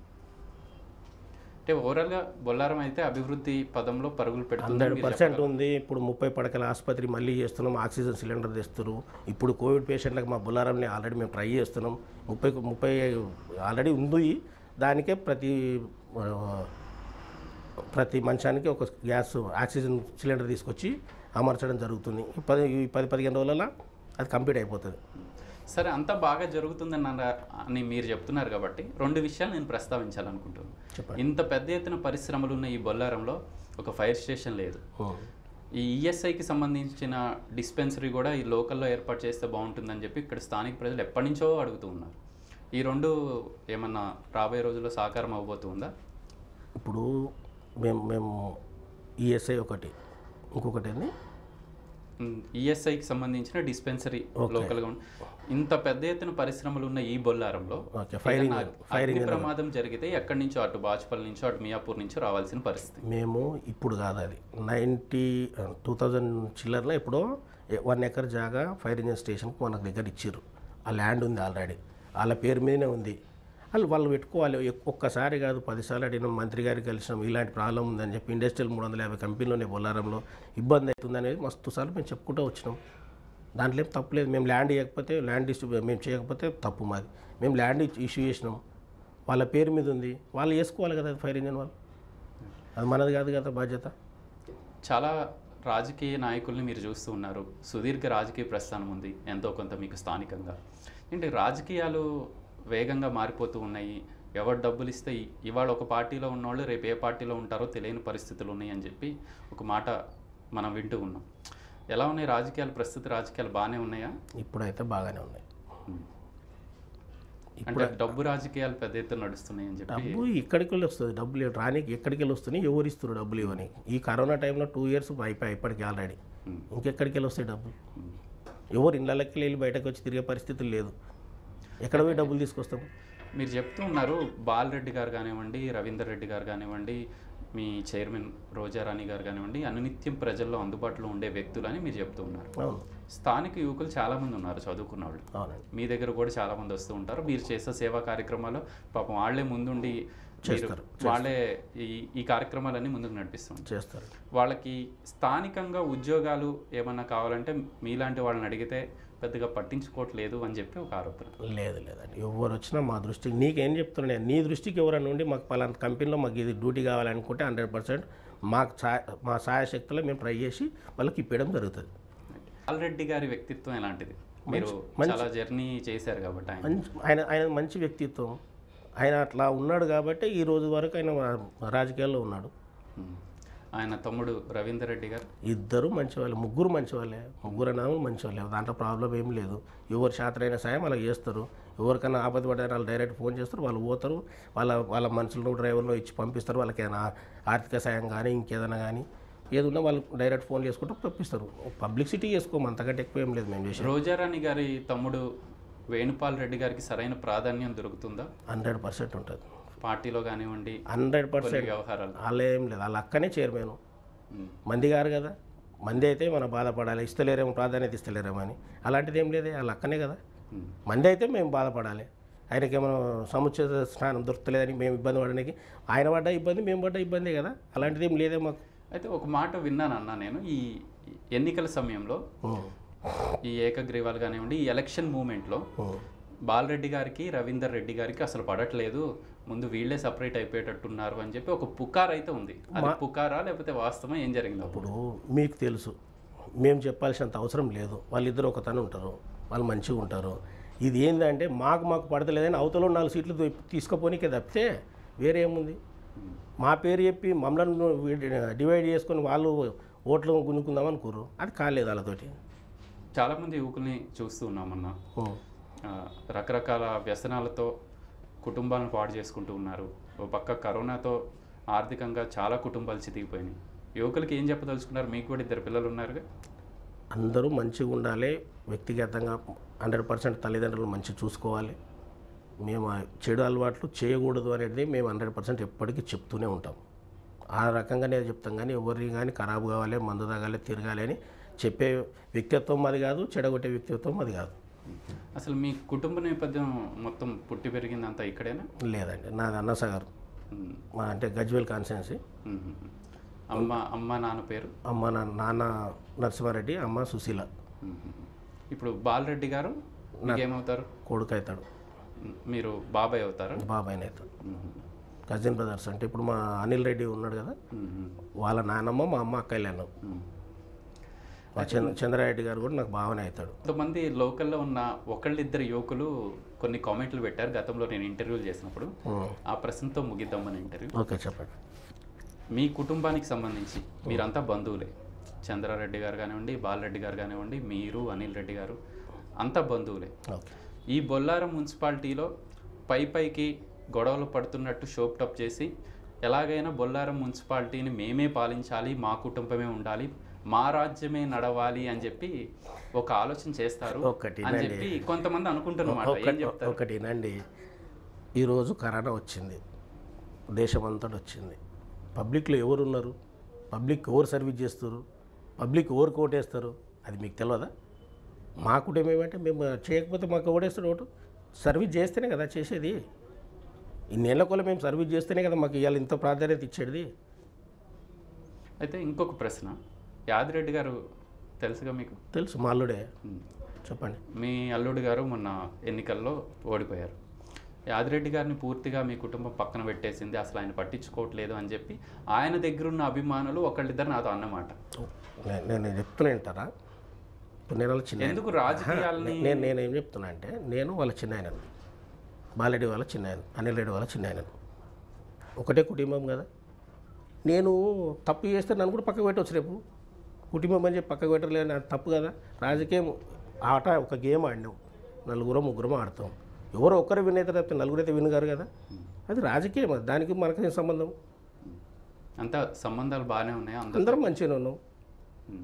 అంటే ఓవరాల్గా బొల్లారం అయితే అభివృద్ధి పదంలో పరుగులు పెడుతుంది హండ్రెడ్ పర్సెంట్ ఉంది ఇప్పుడు ముప్పై పడకల ఆసుపత్రి మళ్ళీ చేస్తున్నాం ఆక్సిజన్ సిలిండర్ తెస్తున్నారు ఇప్పుడు కోవిడ్ పేషెంట్లకు మా బుల్లారంని ఆల్రెడీ మేము ట్రై చేస్తున్నాం ముప్పై ముప్పై ఆల్రెడీ ఉంది దానికే ప్రతి ఆ, ప్రతి మంచానికి ఒక గ్యాస్ ఆక్సిజన్ సిలిండర్ తీసుకొచ్చి అమర్చడం జరుగుతుంది ఈ పది ఈ పది పదిహేను రోజులలో అది కంప్లీట్ అయిపోతుంది సరే అంతా బాగా జరుగుతుందని అన్న- అని మీరు చెప్తున్నారు కాబట్టి రెండు విషయాలు నేను ప్రస్తావించాలనుకుంటున్నాను చెప్పండి. ఇంత పెద్ద ఎత్తున పరిశ్రమలు ఉన్న ఈ బొల్లారంలో ఒక ఫైర్ స్టేషన్ లేదు ఈ ఈఎస్ఐకి సంబంధించిన డిస్పెన్సరీ కూడా ఈ లోకల్లో ఏర్పాటు చేస్తే బాగుంటుందని చెప్పి ఇక్కడ స్థానిక ప్రజలు ఎప్పటి నుంచో అడుగుతూ ఉన్నారు ఈ రెండు ఏమన్నా రాబోయే రోజుల్లో సాకారం అవబోతుందా ఇప్పుడు మేము మేము ఈఎస్ఐ ఒకటి ఇంకొకటి ఏంది ఈఎస్ఐకి సంబంధించిన డిస్పెన్సరీ లోకల్గా ఉన్న ఇంత పెద్ద ఎత్తున పరిశ్రమలు ఉన్న ఈ బొల్లారంలో ఓకే ఫైరింగ్ ఏదైనా అగ్ని ప్రమాదం జరిగితే ఎక్కడి నుంచో అటు బాచుపల్లి నుంచో అటు మియాపూర్ నుంచో రావాల్సిన పరిస్థితి మేము ఇప్పుడు కాదు అది నైంటీ టూ థౌజండ్ చిల్లర్లో ఎప్పుడో వన్ ఎకర్ జాగా ఫైర్ ఇంజిన్ స్టేషన్కి మనకు దగ్గర ఇచ్చారు ఆ ల్యాండ్ ఉంది ఆల్రెడీ వాళ్ళ పేరు మీదనే ఉంది వాళ్ళు వాళ్ళు పెట్టుకోవాలి ఎక్- ఒక్కసారి కాదు పదిసార్లు అడిగినాం మంత్రి గారికి కలిసినాం ఇలాంటి ప్రాబ్లం ఉందని చెప్పి ఇండస్ట్రియల్ మూడు వందల యాభై కంపెనీలోనే బొల్లారంలో ఇబ్బంది అవుతుంది అనేది మస్తు సార్లు మేము చెప్పుకుంటూ వచ్చినాం దాంట్లో ఏం తప్పు లేదు మేము ల్యాండ్ ఇవ్వకపోతే ల్యాండ్ డిస్ట్రిబ్యూ మేము చేయకపోతే తప్పు మాది మేము ల్యాండ్ ఇష్యూ చేసినాం వాళ్ళ పేరు మీద ఉంది వాళ్ళు వేసుకోవాలి కదా ఫైర్ ఇంజిన్ వాళ్ళు అది మనది కాదు కదా బాధ్యత చాలా రాజకీయ నాయకుల్ని మీరు చూస్తూ ఉన్నారు సుదీర్ఘ రాజకీయ ప్రస్థానం ఉంది ఎంతో కొంత మీకు స్థానికంగా ఏంటి రాజకీయాలు వేగంగా మారిపోతూ ఉన్నాయి ఎవరు డబ్బులు ఇస్తే ఇ- ఇవాళ ఒక పార్టీలో ఉన్నవాళ్ళు రేపు ఏ పార్టీలో ఉంటారో తెలియని పరిస్థితులు ఉన్నాయి అని చెప్పి ఒక మాట మనం వింటూ ఉన్నాం ఎలా ఉన్నాయి రాజకీయాలు ప్రస్తుత రాజకీయాలు బాగానే ఉన్నాయా ఇప్పుడైతే బాగానే ఉన్నాయి ఉమ్. అంటే డబ్బు రాజకీయాలు పెద్ద ఎత్తున నడుస్తున్నాయి అని చెప్పి డబ్బు ఇక్కడికి వెళ్ళి వస్తుంది డబ్బులు రానికి ఎక్కడికి వెళ్ళి వస్తున్నాయి ఎవరు ఇస్తారు డబ్బులు ఇవ్వని ఈ కరోనా టైంలో టూ ఇయర్స్ అయిపోయి ఇప్పటికి ఆల్రెడీ ఉమ్. ఇంకెక్కడికి వెళ్ళి వస్తాయి డబ్బులు ఉమ్. ఎవరు ఇళ్ళకి వెళ్ళి బయటకు వచ్చి తిరిగే పరిస్థితులు లేదు ఎక్కడ పోయి డబ్బులు తీసుకొస్తాం మీరు చెప్తూ ఉన్నారు బాలరెడ్డి గారు కానివ్వండి రవీందర్ రెడ్డి గారు కానివ్వండి మీ చైర్మన్ రోజారాణి గారు కానివ్వండి అనునిత్యం ప్రజల్లో అందుబాటులో ఉండే వ్యక్తులని మీరు చెప్తూ ఉన్నారు అవును స్థానిక యువకులు చాలామంది ఉన్నారు చదువుకున్న వాళ్ళు అవునండి మీ దగ్గర కూడా చాలామంది వస్తూ ఉంటారు మీరు చేసే సేవా కార్యక్రమాలు పాపం వాళ్ళే ముందుండి మీరు వాళ్ళే ఈ ఈ కార్యక్రమాలన్నీ ముందుకు నడిపిస్తారు చేస్తారు వాళ్ళకి స్థానికంగా ఉద్యోగాలు ఏమన్నా కావాలంటే మీలాంటి వాళ్ళని అడిగితే పెద్దగా పట్టించుకోవట్లేదు అని చెప్పి ఒక ఆరోపణ లేదు లేదండి ఎవరు వచ్చినా మా దృష్టికి నీకేం చెప్తున్నా నేను నీ దృష్టికి ఎవరైనా ఉండి మాకు పలానా కంపెనీలో మాకు ఇది డ్యూటీ కావాలనుకుంటే హండ్రెడ్ పర్సెంట్ మాకు సా- మా సాయశక్తిలో మేము ట్రై చేసి వాళ్ళకి ఇప్పడం జరుగుతుంది బాలరెడ్డి గారి వ్యక్తిత్వం ఎలాంటిది మీరు చాలా జర్నీ చేశారు కాబట్టి ఆయన మంచి ఆయన ఆయన మంచి వ్యక్తిత్వం ఆయన అట్లా ఉన్నాడు కాబట్టి ఈ రోజు వరకు ఆయన రాజకీయాల్లో ఉన్నాడు ఉమ్. ఆయన తమ్ముడు రవీందర్ రెడ్డి గారు ఇద్దరు మంచివాళ్ళే ముగ్గురు మంచివాళ్ళే ముగ్గురు అన్నదమ్ములు మంచివాళ్ళే దాంట్లో ప్రాబ్లం ఏం లేదు ఎవరు శాతరైన సాయం అలా చేస్తారు ఎవరికైనా ఆపద పడ్డారు వాళ్ళు డైరెక్ట్ ఫోన్ చేస్తారు వాళ్ళు పోతారు వాళ్ళ వాళ్ళ మనుషులను డ్రైవర్లో ఇచ్చి పంపిస్తారు వాళ్ళకి ఏమైనా ఆర్థిక సాయం కానీ ఇంకేదైనా కానీ ఏదున్నా వాళ్ళు డైరెక్ట్ ఫోన్ చేసుకుంటూ పంపిస్తారు పబ్లిసిటీ చేసుకోము అంతకంటే ఎక్కువ ఏం లేదు మేము చేసి రోజారాణి గారి తమ్ముడు వేణుపాల్ రెడ్డి గారికి సరైన ప్రాధాన్యం దొరుకుతుందా హండ్రెడ్ పర్సెంట్ ఉంటుంది పార్టీలో కానివ్వండి హండ్రెడ్ కొన్ని పర్సెంట్ వ్యవహారాలు అలా ఏం లేదు వాళ్ళ అక్కనే చైర్మన్ ఉమ్. మంది గారు కదా మంది అయితే మనం బాధపడాలి ఇస్తలేరేమో ప్రాధాన్యత ఇస్తలేరేమో అని అలాంటిది ఏం లేదే వాళ్ళ అక్కనే కదా ఉమ్. మంది అయితే మేము బాధపడాలి ఆయనకి ఏమైనా సముచిత స్నానం దొరకలేదని మేము ఇబ్బంది పడడానికి ఆయన పడ్డ ఇబ్బంది మేము పడ్డ ఇబ్బందే కదా అలాంటిది ఏం లేదే మాకు అయితే ఒక మాట విన్నాను అన్న నేను ఈ ఎన్నికల సమయంలో ఉం. ఈ ఏకగ్రీవాలు కానివ్వండి ఈ ఎలక్షన్ మూమెంట్లో ఉం. బాలరెడ్డి గారికి రవీందర్ రెడ్డి గారికి అసలు పడట్లేదు ముందు వీళ్ళే సపరేట్ అయిపోయేటట్టున్నారు అని చెప్పి ఒక పుకార్ అయితే ఉంది అది పుకారా లేకపోతే వాస్తవం ఏం జరిగింది అప్పుడు ఇప్పుడు మీకు తెలుసు మేము చెప్పాల్సినంత అవసరం లేదు వాళ్ళిద్దరు ఒక తను ఉంటారు వాళ్ళు మంచిగా ఉంటారు ఇది ఏంటంటే మాకు మాకు పడతలేదని అవతల నాలుగు సీట్లు తీ- తీసుకుపోనీకే తప్పితే వేరే ఏముంది మా పేరు చెప్పి మమ్మల్ని వీ- డివైడ్ చేసుకొని వాళ్ళు ఓట్లు గుంజుకుందాం అనుకోరు అది కాలేదు వాళ్ళతోటి చాలామంది యువకుల్ని చూస్తూ ఉన్నామన్న ఉం. ఆ, రకరకాల వ్యసనాలతో కుటుంబాలను పాడు చేసుకుంటూ ఉన్నారు ఓ పక్క కరోనాతో ఆర్థికంగా చాలా కుటుంబాలు చితికిపోయినాయి యువకులకి ఏం చెప్పదలుచుకున్నారు మీకు కూడా ఇద్దరు పిల్లలు ఉన్నారుగా అందరూ మంచిగా ఉండాలి వ్యక్తిగతంగా హండ్రెడ్ పర్సెంట్ తల్లిదండ్రులు మంచి చూసుకోవాలి మేము ఆ చెడు అలవాట్లు చేయకూడదు అనేది మేము హండ్రెడ్ పర్సెంట్ ఎప్పటికీ చెప్తూనే ఉంటాం ఆ రకంగానే చెప్తాం కానీ ఎవరిని కానీ ఖరాబ్ కావాలి మందు తాగాలి తిరగాలి అని చెప్పే వ్యక్తిత్వం అది కాదు చెడగొట్టే వ్యక్తిత్వం అది కాదు అసలు మీ కుటుంబ నేపథ్యం మొత్తం పుట్టి పెరిగిందంతా ఇక్కడేనా లేదండి నాది అన్నసాగర్ ఉమ్, మా అంటే గజ్వేల్ కాన్స్టిట్యున్సీ ఉమ్, ఉమ్. అమ్మ అమ్మ నాన్న పేరు అమ్మ నా నాన్న నరసింహారెడ్డి అమ్మ సుశీల ఉమ్, ఉమ్. ఇప్పుడు బాలరెడ్డి గారు మీకేమవుతారు కొడుకు అవుతాడు ఉమ్, మీరు బాబాయ్ అవుతారా బాబాయ్ అవుతాడు ఉమ్, కజిన్ బ్రదర్స్ అంటే ఇప్పుడు మా అనిల్ రెడ్డి ఉన్నాడు కదా ఉమ్, ఉమ్, వాళ్ళ నాన్నమ్మ మా అమ్మ అక్కయ్యలు ఉమ్. మా చంద్ర చంద్రారెడ్డి గారు కూడా నాకు భావన అవుతాడు కొంతమంది లోకల్లో ఉన్న ఒకళ్ళిద్దరు యువకులు కొన్ని కామెంట్లు పెట్టారు గతంలో నేను ఇంటర్వ్యూలు చేసినప్పుడు ఉం. ఆ ప్రశ్నతో ముగిద్దాం మన ఇంటర్వ్యూ ఓకే చెప్పండి మీ కుటుంబానికి సంబంధించి మీరంతా బంధువులే చంద్రారెడ్డి గారు కానివ్వండి బాలరెడ్డి గారు కానివ్వండి మీరు అనిల్ రెడ్డి గారు అంతా బంధువులే ఓకే ఈ బొల్లారం మున్సిపాలిటీలో పై పైకి గొడవలు పడుతున్నట్టు షోప్ టప్ చేసి ఎలాగైనా బొల్లారం మున్సిపాలిటీని మేమే పాలించాలి మా కుటుంబమే ఉండాలి మా రాజ్యమే నడవాలి అని చెప్పి ఒక ఆలోచన చేస్తారు ఒకటి అని చెప్పి కొంతమంది అనుకుంటున్నమాట ఏం ఒకటి చెప్తారు ఒకటేనండి ఈరోజు కరోనా వచ్చింది దేశమంతటా వచ్చింది పబ్లిక్లో ఎవరు ఉన్నారు పబ్లిక్ ఎవరు సర్వీస్ చేస్తారు పబ్లిక్ ఎవరు ఓటేస్తారు అది మీకు తెలియదా మా కుటుంబం ఏమంటే మేము చేయకపోతే మాకు ఓడేస్తాడు ఓటు సర్వీస్ చేస్తేనే కదా చేసేది ఇన్నేళ్ల కొల మేము సర్వీస్ చేస్తేనే కదా మాకు ఇవాళ ఇంత ప్రాధాన్యత ఇచ్చేది అయితే ఇంకొక ప్రశ్న యాదిరెడ్డి గారు తెలుసుగా మీకు తెలుసు మా అల్లుడే ఉమ్. చెప్పండి మీ అల్లుడు గారు మొన్న ఎన్నికల్లో ఓడిపోయారు యాదిరెడ్డి గారిని పూర్తిగా మీ కుటుంబం పక్కన పెట్టేసింది అసలు ఆయన పట్టించుకోవట్లేదు అని చెప్పి ఆయన దగ్గరున్న అభిమానులు ఒకళ్ళిద్దరు నాతో అన్నమాట నే- నేను చెప్తున్నా వింటారా ఇప్పుడు నేను వాళ్ళ చిన్న ఎందుకు రాజకీయాల్ని నేను నేను ఏం చెప్తున్నా అంటే నేను వాళ్ళ చిన్న ఆయన బాలరెడ్డి వాళ్ళ చిన్న ఆయన అనిల్ రెడ్డి వాళ్ళ చిన్న ఆయన ఒకటే కుటుంబం కదా నేను తప్పు చేస్తే నన్ను కూడా పక్కకు పెట్టవచ్చు రేపు కుటుంబం అని చెప్పి పక్కకు పెట్టలేదు నాకు తప్పు కదా రాజకీయం ఆట ఒక గేమ్ ఆడినాం నలుగురం ముగ్గురం ఆడతాం ఎవరో ఒక్కరు విన్ అయితే తప్పితే నలుగురు అయితే విన్ గారు కదా అది రాజకీయం అది దానికి మనకి ఏం సంబంధం అంతా సంబంధాలు బాగానే ఉన్నాయి అందరూ అందరం మంచిగానే ఉన్నాం ఉమ్.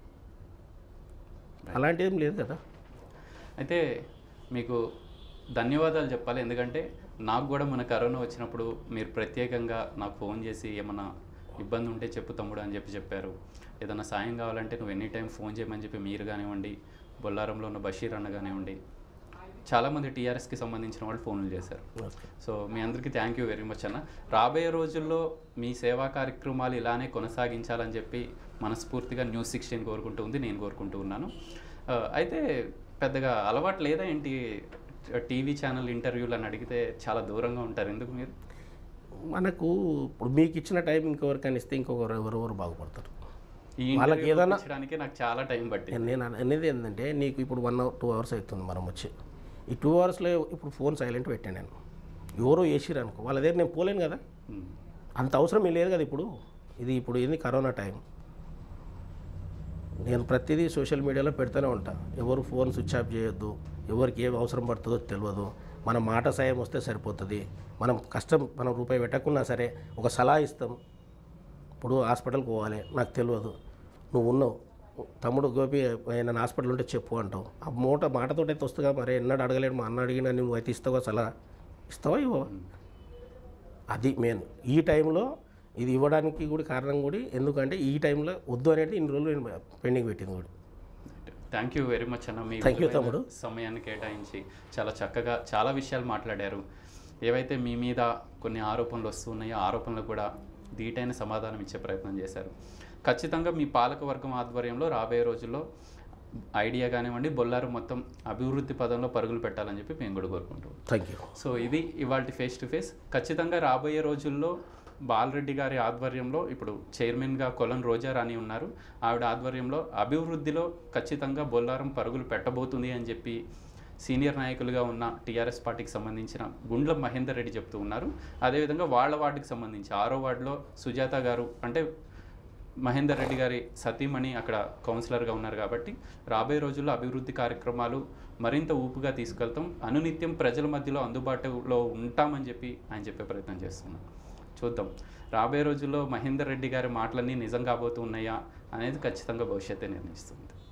అలాంటిది ఏం లేదు కదా అయితే మీకు ధన్యవాదాలు చెప్పాలి ఎందుకంటే నాకు కూడా మన కరోనా వచ్చినప్పుడు మీరు ప్రత్యేకంగా నాకు ఫోన్ చేసి ఏమన్నా ఇబ్బంది ఉంటే చెప్పు తమ్ముడు అని చెప్పి చెప్పారు ఏదైనా సాయం కావాలంటే నువ్వు ఎనీ టైం ఫోన్ చేయమని చెప్పి మీరు కానివ్వండి బొల్లారంలో ఉన్న బషీర్ అన్న కానివ్వండి చాలామంది టీఆర్ఎస్కి సంబంధించిన వాళ్ళు ఫోన్లు చేశారు ఓకే సో మీ అందరికీ థ్యాంక్ యూ వెరీ మచ్ అన్న రాబోయే రోజుల్లో మీ సేవా కార్యక్రమాలు ఇలానే కొనసాగించాలని చెప్పి మనస్ఫూర్తిగా న్యూస్ సిక్స్టీన్ కోరుకుంటూ ఉంది నేను కోరుకుంటూ ఉన్నాను ఆ, అయితే పెద్దగా అలవాటు లేదా ఏంటి టీవీ ఛానల్ ఇంటర్వ్యూలు అని అడిగితే చాలా దూరంగా ఉంటారు ఎందుకు మీరు మనకు ఇప్పుడు మీకు ఇచ్చిన టైం ఇంకొకరికైనా ఇస్తే ఇంకొకరు ఎవరెవరు బాగుపడతారు ఈ వాళ్ళకి ఇంటర్వ్యూ ఏదైనా- ఇచ్చడానికి నాకు చాలా టైం పట్టింది నేను నేను అనేది ఏంటంటే నీకు ఇప్పుడు వన్ అవర్ టూ అవర్స్ అవుతుంది మనం వచ్చి ఈ టూ అవర్స్లో ఇప్పుడు ఫోన్ సైలెంట్ పెట్టాను నేను ఎవరో వేసిరు అనుకో వాళ్ళ దగ్గర నేను పోలేను కదా ఉమ్. అంత అవసరం ఏం లేదు కదా ఇప్పుడు ఇది ఇప్పుడు ఏంది కరోనా టైం నేను ప్రతిదీ సోషల్ మీడియాలో పెడుతూనే ఉంటా ఎవరు ఫోన్ స్విచ్ ఆఫ్ చేయొద్దు ఎవరికి ఏం అవసరం పడుతుందో తెలియదు మన మాట సాయం వస్తే సరిపోతుంది మనం కష్టం మనం రూపాయి పెట్టకున్నా సరే ఒక సలహా ఇస్తాం ఇప్పుడు హాస్పిటల్కి పోవాలి నాకు తెలియదు నువ్వు ఉన్నావు తమ్ముడు గోపి నేను హాస్పిటల్ ఉంటే చెప్పు అంటావు ఆ మూట మాటతోటి అయితే వస్తుందిగా మరి ఎన్నడూ అడగలేడు మా అన్న అడిగినా నువ్వు అయితే ఇస్తావా సలహా ఇస్తావా ఇవ్వ అది మెయిన్ ఈ టైంలో ఇది ఇవ్వడానికి కూడా కారణం కూడా ఎందుకంటే ఈ టైంలో వద్దు అనేది ఇన్ని రోజులు నేను పెండింగ్ పెట్టింది కూడా థ్యాంక్ యూ వెరీ మచ్ అన్న మీ Thank you, విలువైన తమ్ముడు. సమయాన్ని కేటాయించి చాలా చక్కగా చాలా విషయాలు మాట్లాడారు ఏవైతే మీ మీద కొన్ని ఆరోపణలు వస్తున్నాయో ఆరోపణలకు కూడా ధీటైన సమాధానం ఇచ్చే ప్రయత్నం చేశారు ఖచ్చితంగా మీ పాలక వర్గం ఆధ్వర్యంలో రాబోయే రోజుల్లో ఐడియా కానివ్వండి బొల్లారు మొత్తం అభివృద్ధి పదంలో పరుగులు పెట్టాలని చెప్పి మేము కూడా కోరుకుంటాం థ్యాంక్ యూ సో ఇది ఇవాళ ఫేస్ టు ఫేస్ ఖచ్చితంగా రాబోయే రోజుల్లో బాలరెడ్డి గారి ఆధ్వర్యంలో ఇప్పుడు చైర్మన్గా కొలన్ రోజా రాణి ఉన్నారు ఆవిడ ఆధ్వర్యంలో అభివృద్ధిలో ఖచ్చితంగా బొల్లారం పరుగులు పెట్టబోతుంది అని చెప్పి సీనియర్ నాయకులుగా ఉన్న టీఆర్ఎస్ పార్టీకి సంబంధించిన గుండ్ల మహేందర్ రెడ్డి చెప్తూ ఉన్నారు అదేవిధంగా వాళ్ళ వార్డుకి సంబంధించి ఆరో వార్డులో సుజాత గారు అంటే మహేందర్ రెడ్డి గారి సతీమణి అక్కడ కౌన్సిలర్గా ఉన్నారు కాబట్టి రాబోయే రోజుల్లో అభివృద్ధి కార్యక్రమాలు మరింత ఊపుగా తీసుకెళ్తాం అనునిత్యం ప్రజల మధ్యలో అందుబాటులో ఉంటామని చెప్పి ఆయన చెప్పే ప్రయత్నం చేస్తున్నాం చూద్దాం రాబోయే రోజుల్లో మహేందర్ రెడ్డి గారి మాటలన్నీ నిజం కాబోతున్నాయా అనేది ఖచ్చితంగా భవిష్యత్తే నిర్ణయిస్తుంది